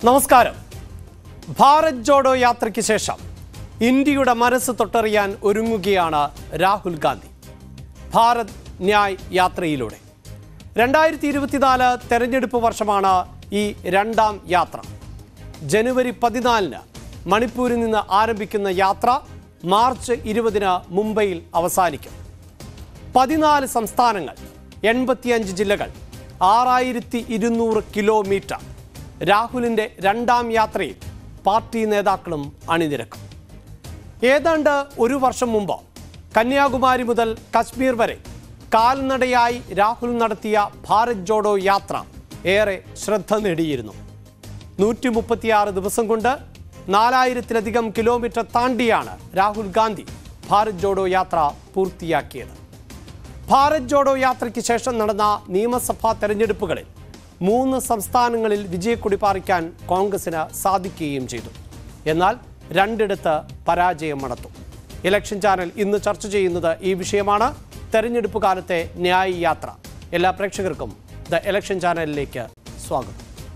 നമസ്കാരം ഭാരത് ജോഡോ യാത്രയ്ക്ക് ശേഷം ഇന്ത്യയുടെ മനസ്സ് തൊട്ടറിയാൻ ഒരുങ്ങുകയാണ് രാഹുൽ ഗാന്ധി ഭാരത് ന്യായ് യാത്രയിലൂടെ രണ്ടായിരത്തി ഇരുപത്തിനാല് തെരഞ്ഞെടുപ്പ് വർഷമാണ് ഈ രണ്ടാം യാത്ര ജനുവരി പതിനാലിന് മണിപ്പൂരിൽ നിന്ന് ആരംഭിക്കുന്ന യാത്ര മാർച്ച് ഇരുപതിന് മുംബൈയിൽ അവസാനിക്കും പതിനാല് സംസ്ഥാനങ്ങൾ എൺപത്തിയഞ്ച് ജില്ലകൾ ആറായിരത്തി ഇരുന്നൂറ് കിലോമീറ്റർ രാഹുലിന്റെ രണ്ടാം യാത്രയിൽ പാർട്ടി നേതാക്കളും അണിനിരക്കും ഏതാണ്ട് ഒരു വർഷം മുമ്പ് കന്യാകുമാരി മുതൽ കശ്മീർ വരെ കാൽനടയായി രാഹുൽ നടത്തിയ ഭാരത് ജോഡോ യാത്ര ഏറെ ശ്രദ്ധ നേടിയിരുന്നു നൂറ്റി മുപ്പത്തിയാറ് ദിവസം കൊണ്ട് നാലായിരത്തിലധികം കിലോമീറ്റർ താണ്ടിയാണ് രാഹുൽ ഗാന്ധി ഭാരത് ജോഡോ യാത്ര പൂർത്തിയാക്കിയത് ഭാരത് ജോഡോ യാത്രയ്ക്ക് ശേഷം നടന്ന നിയമസഭാ തെരഞ്ഞെടുപ്പുകളിൽ മൂന്ന് സംസ്ഥാനങ്ങളിൽ വിജയക്കൊടി പാറിക്കാൻ കോൺഗ്രസിന് സാധിക്കുകയും ചെയ്തു എന്നാൽ രണ്ടിടത്ത് പരാജയം മണത്തു ഇലക്ഷൻ ചാനൽ ഇന്ന് ചർച്ച ചെയ്യുന്നത് ഈ വിഷയമാണ് തെരഞ്ഞെടുപ്പ് കാലത്തെ ന്യായ് യാത്ര എല്ലാ പ്രേക്ഷകർക്കും ദ ഇലക്ഷൻ ചാനലിലേക്ക് സ്വാഗതം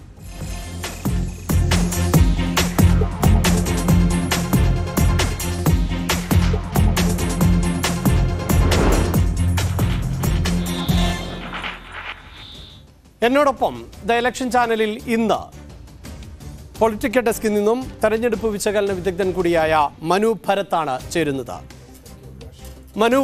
എന്നോടൊപ്പം ദ ഇലക്ഷൻ ചാനലിൽ ഇന്ന് പൊളിറ്റിക്കൽ ഡെസ്കിൽ നിന്നും തെരഞ്ഞെടുപ്പ് വിശകലന വിദഗ്ധൻ കൂടിയായ മനു ഭരത്താണ് ചേരുന്നത് മനു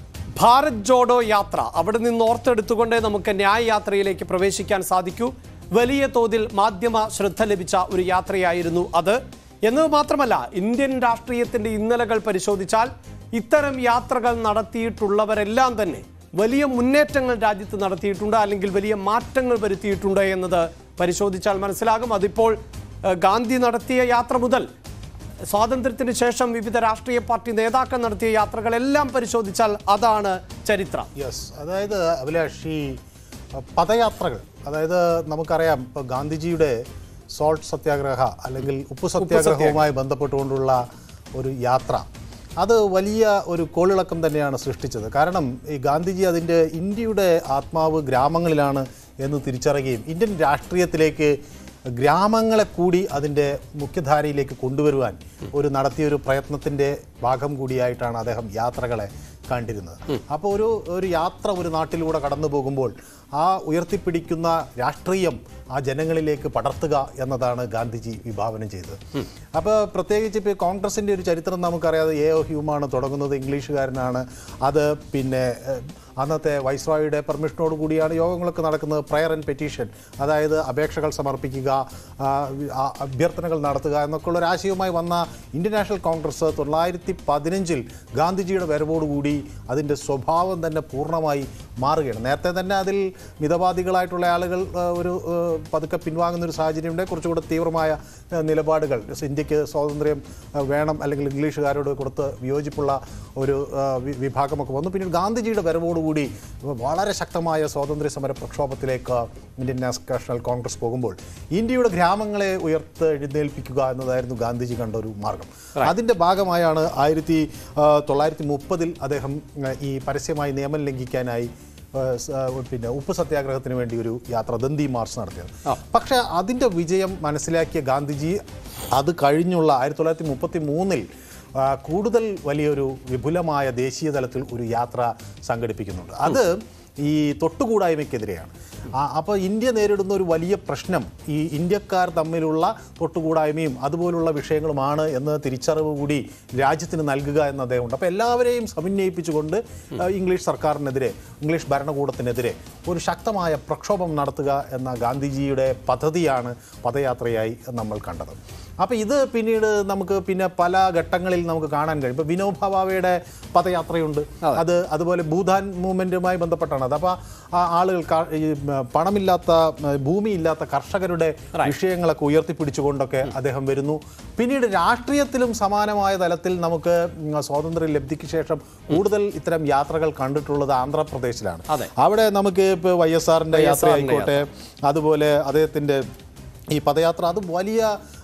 ഭാരത് ജോഡോ യാത്ര അവിടെ നിന്ന് ഓർത്തെടുത്തുകൊണ്ടേ നമുക്ക് ന്യായ യാത്രയിലേക്ക് പ്രവേശിക്കാൻ സാധിക്കൂ വലിയ തോതിൽ മാധ്യമ ശ്രദ്ധ ലഭിച്ച ഒരു യാത്രയായിരുന്നു അത് എന്നത് മാത്രമല്ല ഇന്ത്യൻ രാഷ്ട്രീയത്തിന്റെ ഇന്നലകൾ പരിശോധിച്ചാൽ ഇത്തരം യാത്രകൾ നടത്തിയിട്ടുള്ളവരെല്ലാം തന്നെ വലിയ മുന്നേറ്റങ്ങൾ രാജ്യത്ത് നടത്തിയിട്ടുണ്ട് അല്ലെങ്കിൽ വലിയ മാറ്റങ്ങൾ വരുത്തിയിട്ടുണ്ട് എന്നത് പരിശോധിച്ചാൽ മനസ്സിലാകും അതിപ്പോൾ ഏഹ്, ഗാന്ധി നടത്തിയ യാത്ര മുതൽ സ്വാതന്ത്ര്യത്തിന് ശേഷം വിവിധ രാഷ്ട്രീയ പാർട്ടി നേതാക്കൾ നടത്തിയ യാത്രകളെല്ലാം പരിശോധിച്ചാൽ അതാണ് ചരിത്രം യെസ് അതായത് അഭിലാഷ് ഈ അഹ്, പദയാത്രകൾ അതായത് നമുക്കറിയാം ഇപ്പോൾ ഗാന്ധിജിയുടെ സോൾട്ട് സത്യാഗ്രഹ അല്ലെങ്കിൽ ഉപ്പ് സത്യാഗ്രഹവുമായി ബന്ധപ്പെട്ടുകൊണ്ടുള്ള ഒരു യാത്ര അത് വലിയ ഒരു കോളിളക്കം തന്നെയാണ് സൃഷ്ടിച്ചത് കാരണം ഈ ഗാന്ധിജി അതിൻ്റെ ഇന്ത്യയുടെ ആത്മാവ് ഗ്രാമങ്ങളിലാണ് എന്ന് തിരിച്ചറിയുകയും ഇന്ത്യൻ രാഷ്ട്രീയത്തിലേക്ക് ഗ്രാമങ്ങളെ കൂടി അതിൻ്റെ മുഖ്യധാരയിലേക്ക് കൊണ്ടുവരുവാൻ ഒരു നടത്തിയ ഒരു പ്രയത്നത്തിൻ്റെ ഭാഗം കൂടിയായിട്ടാണ് അദ്ദേഹം യാത്രകളെ കണ്ടിരുന്നത് അപ്പോൾ ഒരു ഒരു യാത്ര ഒരു നാട്ടിലൂടെ കടന്നു പോകുമ്പോൾ ആ ഉയർത്തിപ്പിടിക്കുന്ന രാഷ്ട്രീയം ആ ജനങ്ങളിലേക്ക് പടർത്തുക എന്നതാണ് ഗാന്ധിജി വിഭാവനം ചെയ്തത് അപ്പോൾ പ്രത്യേകിച്ച് ഇപ്പോൾ കോൺഗ്രസിൻ്റെ ഒരു ചരിത്രം നമുക്കറിയാതെ എ ഒ ഹ്യൂമാണ് തുടങ്ങുന്നത് ഇംഗ്ലീഷുകാരനാണ് അത് പിന്നെ ഏഹ്, അന്നത്തെ വൈസ്രോയുടെ പെർമിഷനോട് കൂടിയാണ് യോഗങ്ങളൊക്കെ നടക്കുന്നത് പ്രയർ ആൻഡ് പെറ്റീഷൻ അതായത് അപേക്ഷകൾ സമർപ്പിക്കുക ആ, ആ, അഭ്യർത്ഥനകൾ നടത്തുക എന്നൊക്കെയുള്ള ഒരു ആശയവുമായി വന്ന ഇന്ത്യൻ നാഷണൽ കോൺഗ്രസ് തൊള്ളായിരത്തി പതിനഞ്ചിൽ ഗാന്ധിജിയുടെ വരവോടുകൂടി അതിൻ്റെ സ്വഭാവം തന്നെ പൂർണ്ണമായി മാറുകയാണ് നേരത്തെ തന്നെ അതിൽ മിതവാദികളായിട്ടുള്ള ആളുകൾ ആ, ഒരു ആ, പതുക്കെ പിൻവാങ്ങുന്ന ഒരു സാഹചര്യമുണ്ട് കുറച്ചുകൂടെ തീവ്രമായ ആ, നിലപാടുകൾ ഇന്ത്യക്ക് സ്വാതന്ത്ര്യം ആ, വേണം അല്ലെങ്കിൽ ഇംഗ്ലീഷുകാരോട് കൊടുത്ത് വിയോജിപ്പുള്ള ഒരു ആ, വി- വിഭാഗമൊക്കെ വന്നു പിന്നീട് ഗാന്ധിജിയുടെ വരവോടുകൂടി വളരെ ശക്തമായ സ്വാതന്ത്ര്യ സമര പ്രക്ഷോഭത്തിലേക്ക് ഇന്ത്യൻ നാഷണൽ കോൺഗ്രസ് പോകുമ്പോൾ ഇന്ത്യയുടെ ഗ്രാമങ്ങളെ ഉയർത്ത് എഴുന്നേൽപ്പിക്കുക എന്നതായിരുന്നു ഗാന്ധിജി കണ്ട ഒരു മാർഗം അതിൻ്റെ ഭാഗമായാണ് ആയിരത്തി ആ, തൊള്ളായിരത്തി മുപ്പതിൽ അദ്ദേഹം ആ, ഈ പരസ്യമായി നിയമം ലംഘിക്കാനായി ആ, സ- ആ, പിന്നെ ഉപ്പ് സത്യാഗ്രഹത്തിന് വേണ്ടി ഒരു യാത്ര ദന്തി മാർച്ച് നടത്തിയത് പക്ഷേ അതിൻ്റെ വിജയം മനസ്സിലാക്കിയ ഗാന്ധിജി അത് കഴിഞ്ഞുള്ള ആയിരത്തി തൊള്ളായിരത്തി മുപ്പത്തി മൂന്നിൽ ആ, കൂടുതൽ വലിയൊരു വിപുലമായ ദേശീയ തലത്തിൽ ഒരു യാത്ര സംഘടിപ്പിക്കുന്നുണ്ട് അത് ഈ തൊട്ടുകൂടായ്മയ്ക്കെതിരെയാണ് അപ്പോൾ ഇന്ത്യ നേരിടുന്ന ഒരു വലിയ പ്രശ്നം ഈ ഇന്ത്യക്കാർ തമ്മിലുള്ള തൊട്ടുകൂടായ്മയും അതുപോലുള്ള വിഷയങ്ങളുമാണ് എന്ന തിരിച്ചറിവ് കൂടി രാജ്യത്തിന് നൽകുക എന്ന അദ്ദേഹമുണ്ട് അപ്പോൾ എല്ലാവരെയും സമന്വയിപ്പിച്ചുകൊണ്ട് ആ, ഇംഗ്ലീഷ് സർക്കാരിനെതിരെ ഇംഗ്ലീഷ് ഭരണകൂടത്തിനെതിരെ ഒരു ശക്തമായ പ്രക്ഷോഭം നടത്തുക എന്ന ഗാന്ധിജിയുടെ പദ്ധതിയാണ് പദയാത്രയായി നമ്മൾ കണ്ടത് അപ്പോൾ ഇത് പിന്നീട് നമുക്ക് പിന്നെ പല ഘട്ടങ്ങളിൽ നമുക്ക് കാണാൻ കഴിയും ഇപ്പോൾ വിനോബ ഭാവയുടെ പദയാത്രയുണ്ട് അത് അതുപോലെ ഭൂതാൻ മൂവ്മെൻറ്റുമായി ബന്ധപ്പെട്ടാണ് അത് അപ്പോൾ ആ ആളുകൾ ക- ഈ ഉം, പണമില്ലാത്ത ഉം, ഭൂമിയില്ലാത്ത കർഷകരുടെ വിഷയങ്ങളൊക്കെ ഉയർത്തിപ്പിടിച്ചുകൊണ്ടൊക്കെ അദ്ദേഹം വരുന്നു പിന്നീട് രാഷ്ട്രീയത്തിലും സമാനമായ തലത്തിൽ നമുക്ക് ഉം, സ്വാതന്ത്ര്യ ലബ്ധിക്ക് ശേഷം കൂടുതൽ ഇത്തരം യാത്രകൾ കണ്ടിട്ടുള്ളത് ആന്ധ്രാപ്രദേശിലാണ് അതെ. അവിടെ നമുക്ക് ഇപ്പോൾ വൈ എസ് ആറിൻ്റെ യാത്ര YSR ന്റെ ആയിക്കോട്ടെ അതുപോലെ അദ്ദേഹത്തിൻ്റെ ഈ പദയാത്ര അത് വലിയ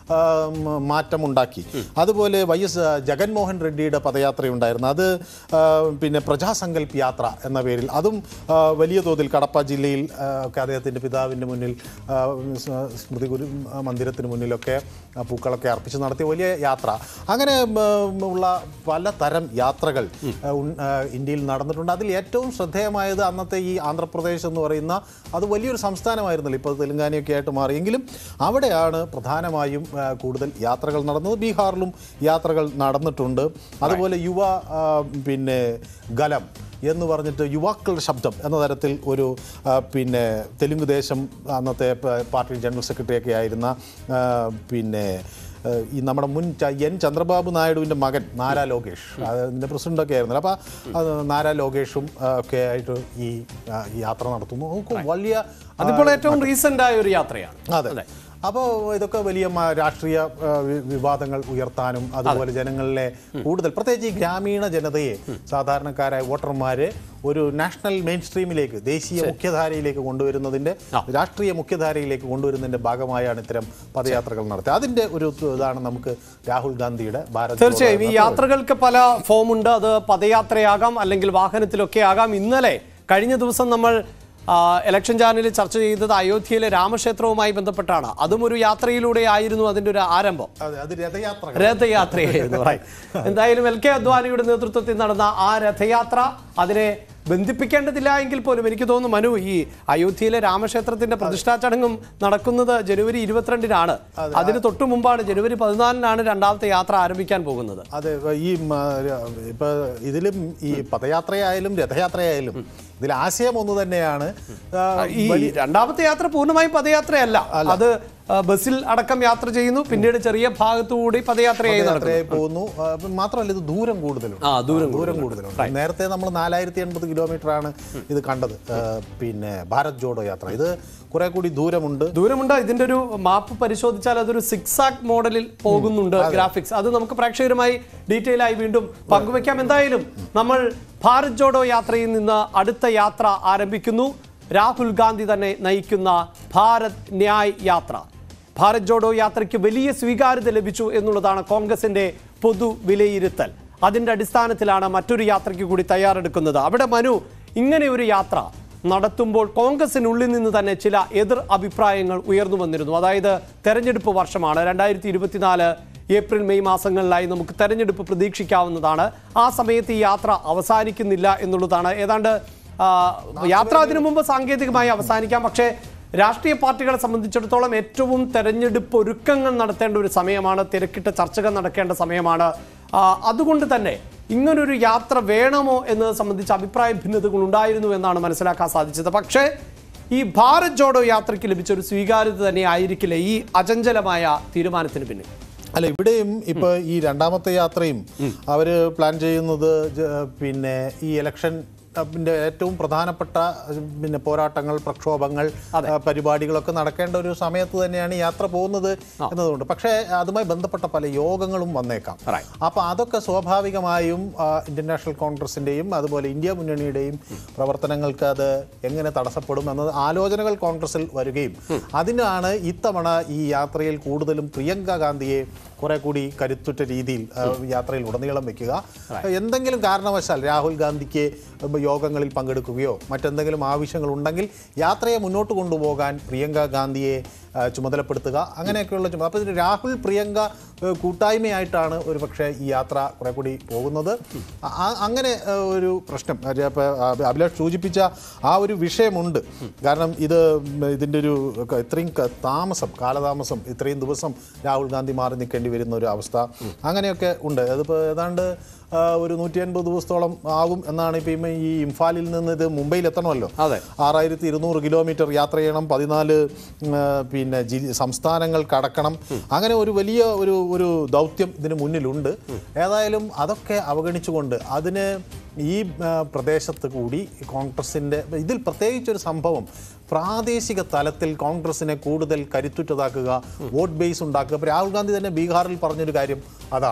ആ, മ- മാറ്റമുണ്ടാക്കി അതുപോലെ വൈ എസ് ജഗൻമോഹൻ റെഡ്ഡിയുടെ പദയാത്രയുണ്ടായിരുന്നു അത് ആ, പിന്നെ പ്രജാസങ്കൽപ് യാത്ര എന്ന പേരിൽ അതും ആ, വലിയ തോതിൽ കടപ്പ ജില്ലയിൽ ആ, ഒക്കെ അദ്ദേഹത്തിൻ്റെ പിതാവിൻ്റെ മുന്നിൽ ആ, സ്- സ്മൃതി ഗുരു മന്ദിരത്തിന് മുന്നിലൊക്കെ ആ, പൂക്കളൊക്കെ അർപ്പിച്ച് നടത്തിയ വലിയ യാത്ര അങ്ങനെ ഉം, ഉള്ള പലതരം യാത്രകൾ ആ, ഉൺ- ആ, ഇന്ത്യയിൽ നടന്നിട്ടുണ്ട് അതിൽ ഏറ്റവും ശ്രദ്ധേയമായത് അന്നത്തെ ഈ ആന്ധ്രാപ്രദേശ് എന്ന് പറയുന്ന അത് വലിയൊരു സംസ്ഥാനമായിരുന്നല്ലോ ഇപ്പോൾ തെലുങ്കാനയൊക്കെ ആയിട്ട് മാറിയെങ്കിലും അവിടെയാണ് പ്രധാനമായും ആ, കൂടുതൽ യാത്രകൾ നടന്നത് ബീഹാറിലും യാത്രകൾ നടന്നിട്ടുണ്ട് അതുപോലെ യുവ ആ, പിന്നെ ഗലം എന്ന് പറഞ്ഞിട്ട് യുവാക്കളുടെ ശബ്ദം എന്ന തരത്തിൽ ഒരു ആ, പിന്നെ തെലുങ്ക് ദേശം അന്നത്തെ പ- പാർട്ടി ജനറൽ സെക്രട്ടറി ഒക്കെ ആയിരുന്ന ആ, പിന്നെ ആ, ഈ നമ്മുടെ മുൻ ച- എൻ ചന്ദ്രബാബു നായിഡുവിൻ്റെ മകൻ നാരാ ലോകേഷ് അതിൻ്റെ പ്രസിഡൻ്റൊക്കെ ആയിരുന്നല്ലോ അപ്പോൾ അത് നാരാ ലോകേഷും ആ, ഒക്കെ ആയിട്ട് ഈ ആ, ഈ യാത്ര നടത്തുന്നു നമുക്ക് വലിയ ആ, അതിപ്പോൾ ഏറ്റവും റീസെന്റ് ആയ ഒരു യാത്രയാണ് അതെ അപ്പോൾ ഇതൊക്കെ വലിയ മ- രാഷ്ട്രീയ ആ, വി- വിവാദങ്ങൾ ഉയർത്താനും അതുപോലെ ജനങ്ങളിലെ കൂടുതൽ പ്രത്യേകിച്ച് ഈ ഗ്രാമീണ ജനതയെ സാധാരണക്കാരായ വോട്ടർമാരെ ഒരു നാഷണൽ മെയിൻ സ്ട്രീമിലേക്ക് ദേശീയ മുഖ്യധാരയിലേക്ക് കൊണ്ടുവരുന്നതിന്റെ രാഷ്ട്രീയ മുഖ്യധാരയിലേക്ക് കൊണ്ടുവരുന്നതിന്റെ ഭാഗമായാണ് ഇത്തരം പദയാത്രകൾ നടത്തിയത് അതിന്റെ ഒരു ഇതാണ് നമുക്ക് രാഹുൽ ഗാന്ധിയുടെ ഭാരത് ജോഡോ തീർച്ചയായും ഈ എന്ന യാത്രകൾക്ക് പല ഫോം ഉണ്ട് അത് പദയാത്രയാകാം അല്ലെങ്കിൽ വാഹനത്തിലൊക്കെ ആകാം ഇന്നലെ കഴിഞ്ഞ ദിവസം നമ്മൾ ആ, ഇലക്ഷൻ ചാനലിൽ ചർച്ച ചെയ്തത് അയോധ്യയിലെ രാമക്ഷേത്രവുമായി ബന്ധപ്പെട്ടാണ് അതും ഒരു യാത്രയിലൂടെ ആയിരുന്നു അതിന്റെ ഒരു ആരംഭം അതെ അത് രഥയാത്ര രഥയാത്രയായിരുന്നു റൈറ്റ് എന്തായാലും എൽ കെ അദ്വാനിയുടെ നേതൃത്വത്തിൽ നടന്ന ആ രഥയാത്ര അതിനെ ബന്ധിപ്പിക്കേണ്ടതില്ല എങ്കിൽ പോലും എനിക്ക് തോന്നുന്നു മനു ഈ അയോധ്യയിലെ രാമക്ഷേത്രത്തിന്റെ പ്രതിഷ്ഠാ ചടങ്ങും നടക്കുന്നത് ജനുവരി ഇരുപത്തിരണ്ടിനാണ് അതിന് തൊട്ടു മുമ്പാണ് ജനുവരി പതിനാലിനാണ് രണ്ടാമത്തെ യാത്ര ആരംഭിക്കാൻ പോകുന്നത് അതെ ഈ മ, ര- ഇപ്പൊ ഇതിലും ഈ പദയാത്രയായാലും രഥയാത്രയായാലും ഇതിൽ ആശയം ഒന്ന് തന്നെയാണ് ആ, ഈ രണ്ടാമത്തെ യാത്ര പൂർണ്ണമായും പദയാത്രയല്ല അത് ആ, ബസ്സിൽ അടക്കം യാത്ര ചെയ്യുന്നു പിന്നീട് ചെറിയ ഭാഗത്തുകൂടി പദയാത്രയായി നടക്കുന്നു യാത്രയായി പോകുന്നു ആ, അപ്പം മാത്രമല്ല ഇത് ദൂരം കൂടുതലുണ്ട് ആ ദൂരം ദൂരം കൂടുതലുണ്ട് നേരത്തെ നമ്മൾ നാലായിരത്തി എൺപത് കിലോമീറ്റർ ആണ് ഇത് കണ്ടത് ആ, പിന്നെ ഭാരത് ജോഡോ യാത്ര ഇത് കുറെ കൂടി ദൂരമുണ്ട് ദൂരമുണ്ട് ഇതിന്റെ ഒരു മാപ്പ് പരിശോധിച്ചാൽ അതൊരു സിക്സ് ആക് മോഡലിൽ പോകുന്നുണ്ട് ഗ്രാഫിക്സ് അത് നമുക്ക് പ്രേക്ഷകരുമായി ഡീറ്റെയിൽ ആയി വീണ്ടും പങ്കുവെക്കാം എന്തായാലും നമ്മൾ ഭാരത് ജോഡോ യാത്രയിൽ നിന്ന് അടുത്ത യാത്ര ആരംഭിക്കുന്നു രാഹുൽ ഗാന്ധി തന്നെ നയിക്കുന്ന ഭാരത് ന്യായ് യാത്ര ഭാരത് ജോഡോ യാത്രയ്ക്ക് വലിയ സ്വീകാര്യത ലഭിച്ചു എന്നുള്ളതാണ് കോൺഗ്രസിന്റെ പൊതു വിലയിരുത്തൽ അതിന്റെ അടിസ്ഥാനത്തിലാണ് മറ്റൊരു യാത്രയ്ക്ക് കൂടി തയ്യാറെടുക്കുന്നത് അവിടെ മനു ഇങ്ങനെ ഒരു യാത്ര നടത്തുമ്പോൾ കോൺഗ്രസിനുള്ളിൽ നിന്ന് തന്നെ ചില എതിർ അഭിപ്രായങ്ങൾ ഉയർന്നു വന്നിരുന്നു അതായത് തെരഞ്ഞെടുപ്പ് വർഷമാണ് രണ്ടായിരത്തി ഇരുപത്തിനാല് ഏപ്രിൽ മെയ് മാസങ്ങളിലായി നമുക്ക് തെരഞ്ഞെടുപ്പ് പ്രതീക്ഷിക്കാവുന്നതാണ് ആ സമയത്ത് ഈ യാത്ര അവസാനിക്കുന്നില്ല എന്നുള്ളതാണ് ഏതാണ്ട് ആ, യാത്ര അതിനു മുമ്പ് സാങ്കേതികമായി അവസാനിക്കാം പക്ഷേ രാഷ്ട്രീയ പാർട്ടികളെ സംബന്ധിച്ചിടത്തോളം ഏറ്റവും തെരഞ്ഞെടുപ്പ് ഒരുക്കങ്ങൾ നടത്തേണ്ട ഒരു സമയമാണ് തിരക്കിട്ട ചർച്ചകൾ നടക്കേണ്ട സമയമാണ് ആ, അതുകൊണ്ട് തന്നെ ഇങ്ങനൊരു യാത്ര വേണമോ എന്നത് സംബന്ധിച്ച് അഭിപ്രായ ഭിന്നതകൾ ഉണ്ടായിരുന്നു എന്നാണ് മനസ്സിലാക്കാൻ സാധിച്ചത് പക്ഷേ ഈ ഭാരത് ജോഡോ യാത്രയ്ക്ക് ലഭിച്ച ഒരു സ്വീകാര്യത തന്നെ ആയിരിക്കില്ല ഈ അചഞ്ചലമായ തീരുമാനത്തിന് പിന്നിൽ അല്ല ഇവിടെയും ഇപ്പൊ ഈ രണ്ടാമത്തെ യാത്രയും അവര് പ്ലാൻ ചെയ്യുന്നത് ജ- പിന്നെ ഈ ഇലക്ഷൻ ന്റെ ഏറ്റവും പ്രധാനപ്പെട്ട ഉം, പിന്നെ പോരാട്ടങ്ങൾ പ്രക്ഷോഭങ്ങൾ ആ, പരിപാടികളൊക്കെ നടക്കേണ്ട ഒരു സമയത്ത് തന്നെയാണ് ഈ യാത്ര പോകുന്നത് എന്നതുകൊണ്ട് പക്ഷേ അതുമായി ബന്ധപ്പെട്ട പല യോഗങ്ങളും വന്നേക്കാം Right. അപ്പൊ അതൊക്കെ സ്വാഭാവികമായും ആ, ഇന്ത്യൻ നാഷണൽ കോൺഗ്രസിന്റെയും അതുപോലെ ഇന്ത്യ മുന്നണിയുടെയും പ്രവർത്തനങ്ങൾക്ക് അത് എങ്ങനെ തടസ്സപ്പെടും എന്നത് ആലോചനകൾ കോൺഗ്രസിൽ വരികയും അതിനാണ് ഇത്തവണ ഈ യാത്രയിൽ കൂടുതലും പ്രിയങ്ക ഗാന്ധിയെ കുറെ കൂടി കരുത്തുറ്റ രീതിയിൽ ആ, യാത്രയിൽ ഉടനീളം വെക്കുക എന്തെങ്കിലും കാരണവശാൽ രാഹുൽ ഗാന്ധിക്ക് യോഗങ്ങളിൽ പങ്കെടുക്കുകയോ മറ്റെന്തെങ്കിലും ആവശ്യങ്ങൾ ഉണ്ടെങ്കിൽ യാത്രയെ മുന്നോട്ട് കൊണ്ടുപോകാൻ പ്രിയങ്ക ഗാന്ധിയെ ആ, ചുമതലപ്പെടുത്തുക അങ്ങനെയൊക്കെയുള്ള ചുമതല അപ്പോൾ ഇതിന് രാഹുൽ പ്രിയങ്ക ഏ, കൂട്ടായ്മയായിട്ടാണ് ഒരു പക്ഷേ ഈ യാത്ര കുറെ കൂടി പോകുന്നത് ആ- ആ- അങ്ങനെ ഏ, ഒരു പ്രശ്നം അത് ഇപ്പൊ അഭി- അഭിലാഷ് സൂചിപ്പിച്ച ആ ഒരു വിഷയമുണ്ട് കാരണം ഇത് ഇതിൻ്റെ ഒരു ക- ഇത്രയും ക- താമസം കാലതാമസം ഇത്രയും ദിവസം രാഹുൽ ഗാന്ധി മാറി നിൽക്കേണ്ടി വരുന്ന ഒരു അവസ്ഥ അങ്ങനെയൊക്കെ ഉണ്ട് അതിപ്പോൾ ഏതാണ്ട് ആ, ഒരു നൂറ്റി അൻപത് ദിവസത്തോളം ആകും എന്നാണ് ഇപ്പം ഈ ഇംഫാലിൽ നിന്ന് ഇത് മുംബൈയിൽ എത്തണമല്ലോ അതെ. ആറായിരത്തി ഇരുന്നൂറ് കിലോമീറ്റർ യാത്ര ചെയ്യണം പതിനാല് ഉം, ആ, പിന്നെ ജി സംസ്ഥാനങ്ങൾ കടക്കണം അങ്ങനെ ഒരു വലിയ ഒരു ഒരു ദൗത്യം ഇതിന് മുന്നിലുണ്ട് ഏതായാലും അതൊക്കെ അവഗണിച്ചുകൊണ്ട് അതിന് ഈ ആ, പ്രദേശത്ത് കൂടി കോൺഗ്രസിൻ്റെ ഇതിൽ പ്രത്യേകിച്ചൊരു സംഭവം പ്രാദേശിക തലത്തിൽ കോൺഗ്രസിനെ കൂടുതൽ കരുത്തുറ്റതാക്കുക വോട്ട് ബേസ് ഉണ്ടാക്കുക ഇപ്പോൾ രാഹുൽ ഗാന്ധി തന്നെ ബീഹാറിൽ പറഞ്ഞൊരു കാര്യം അതാണ്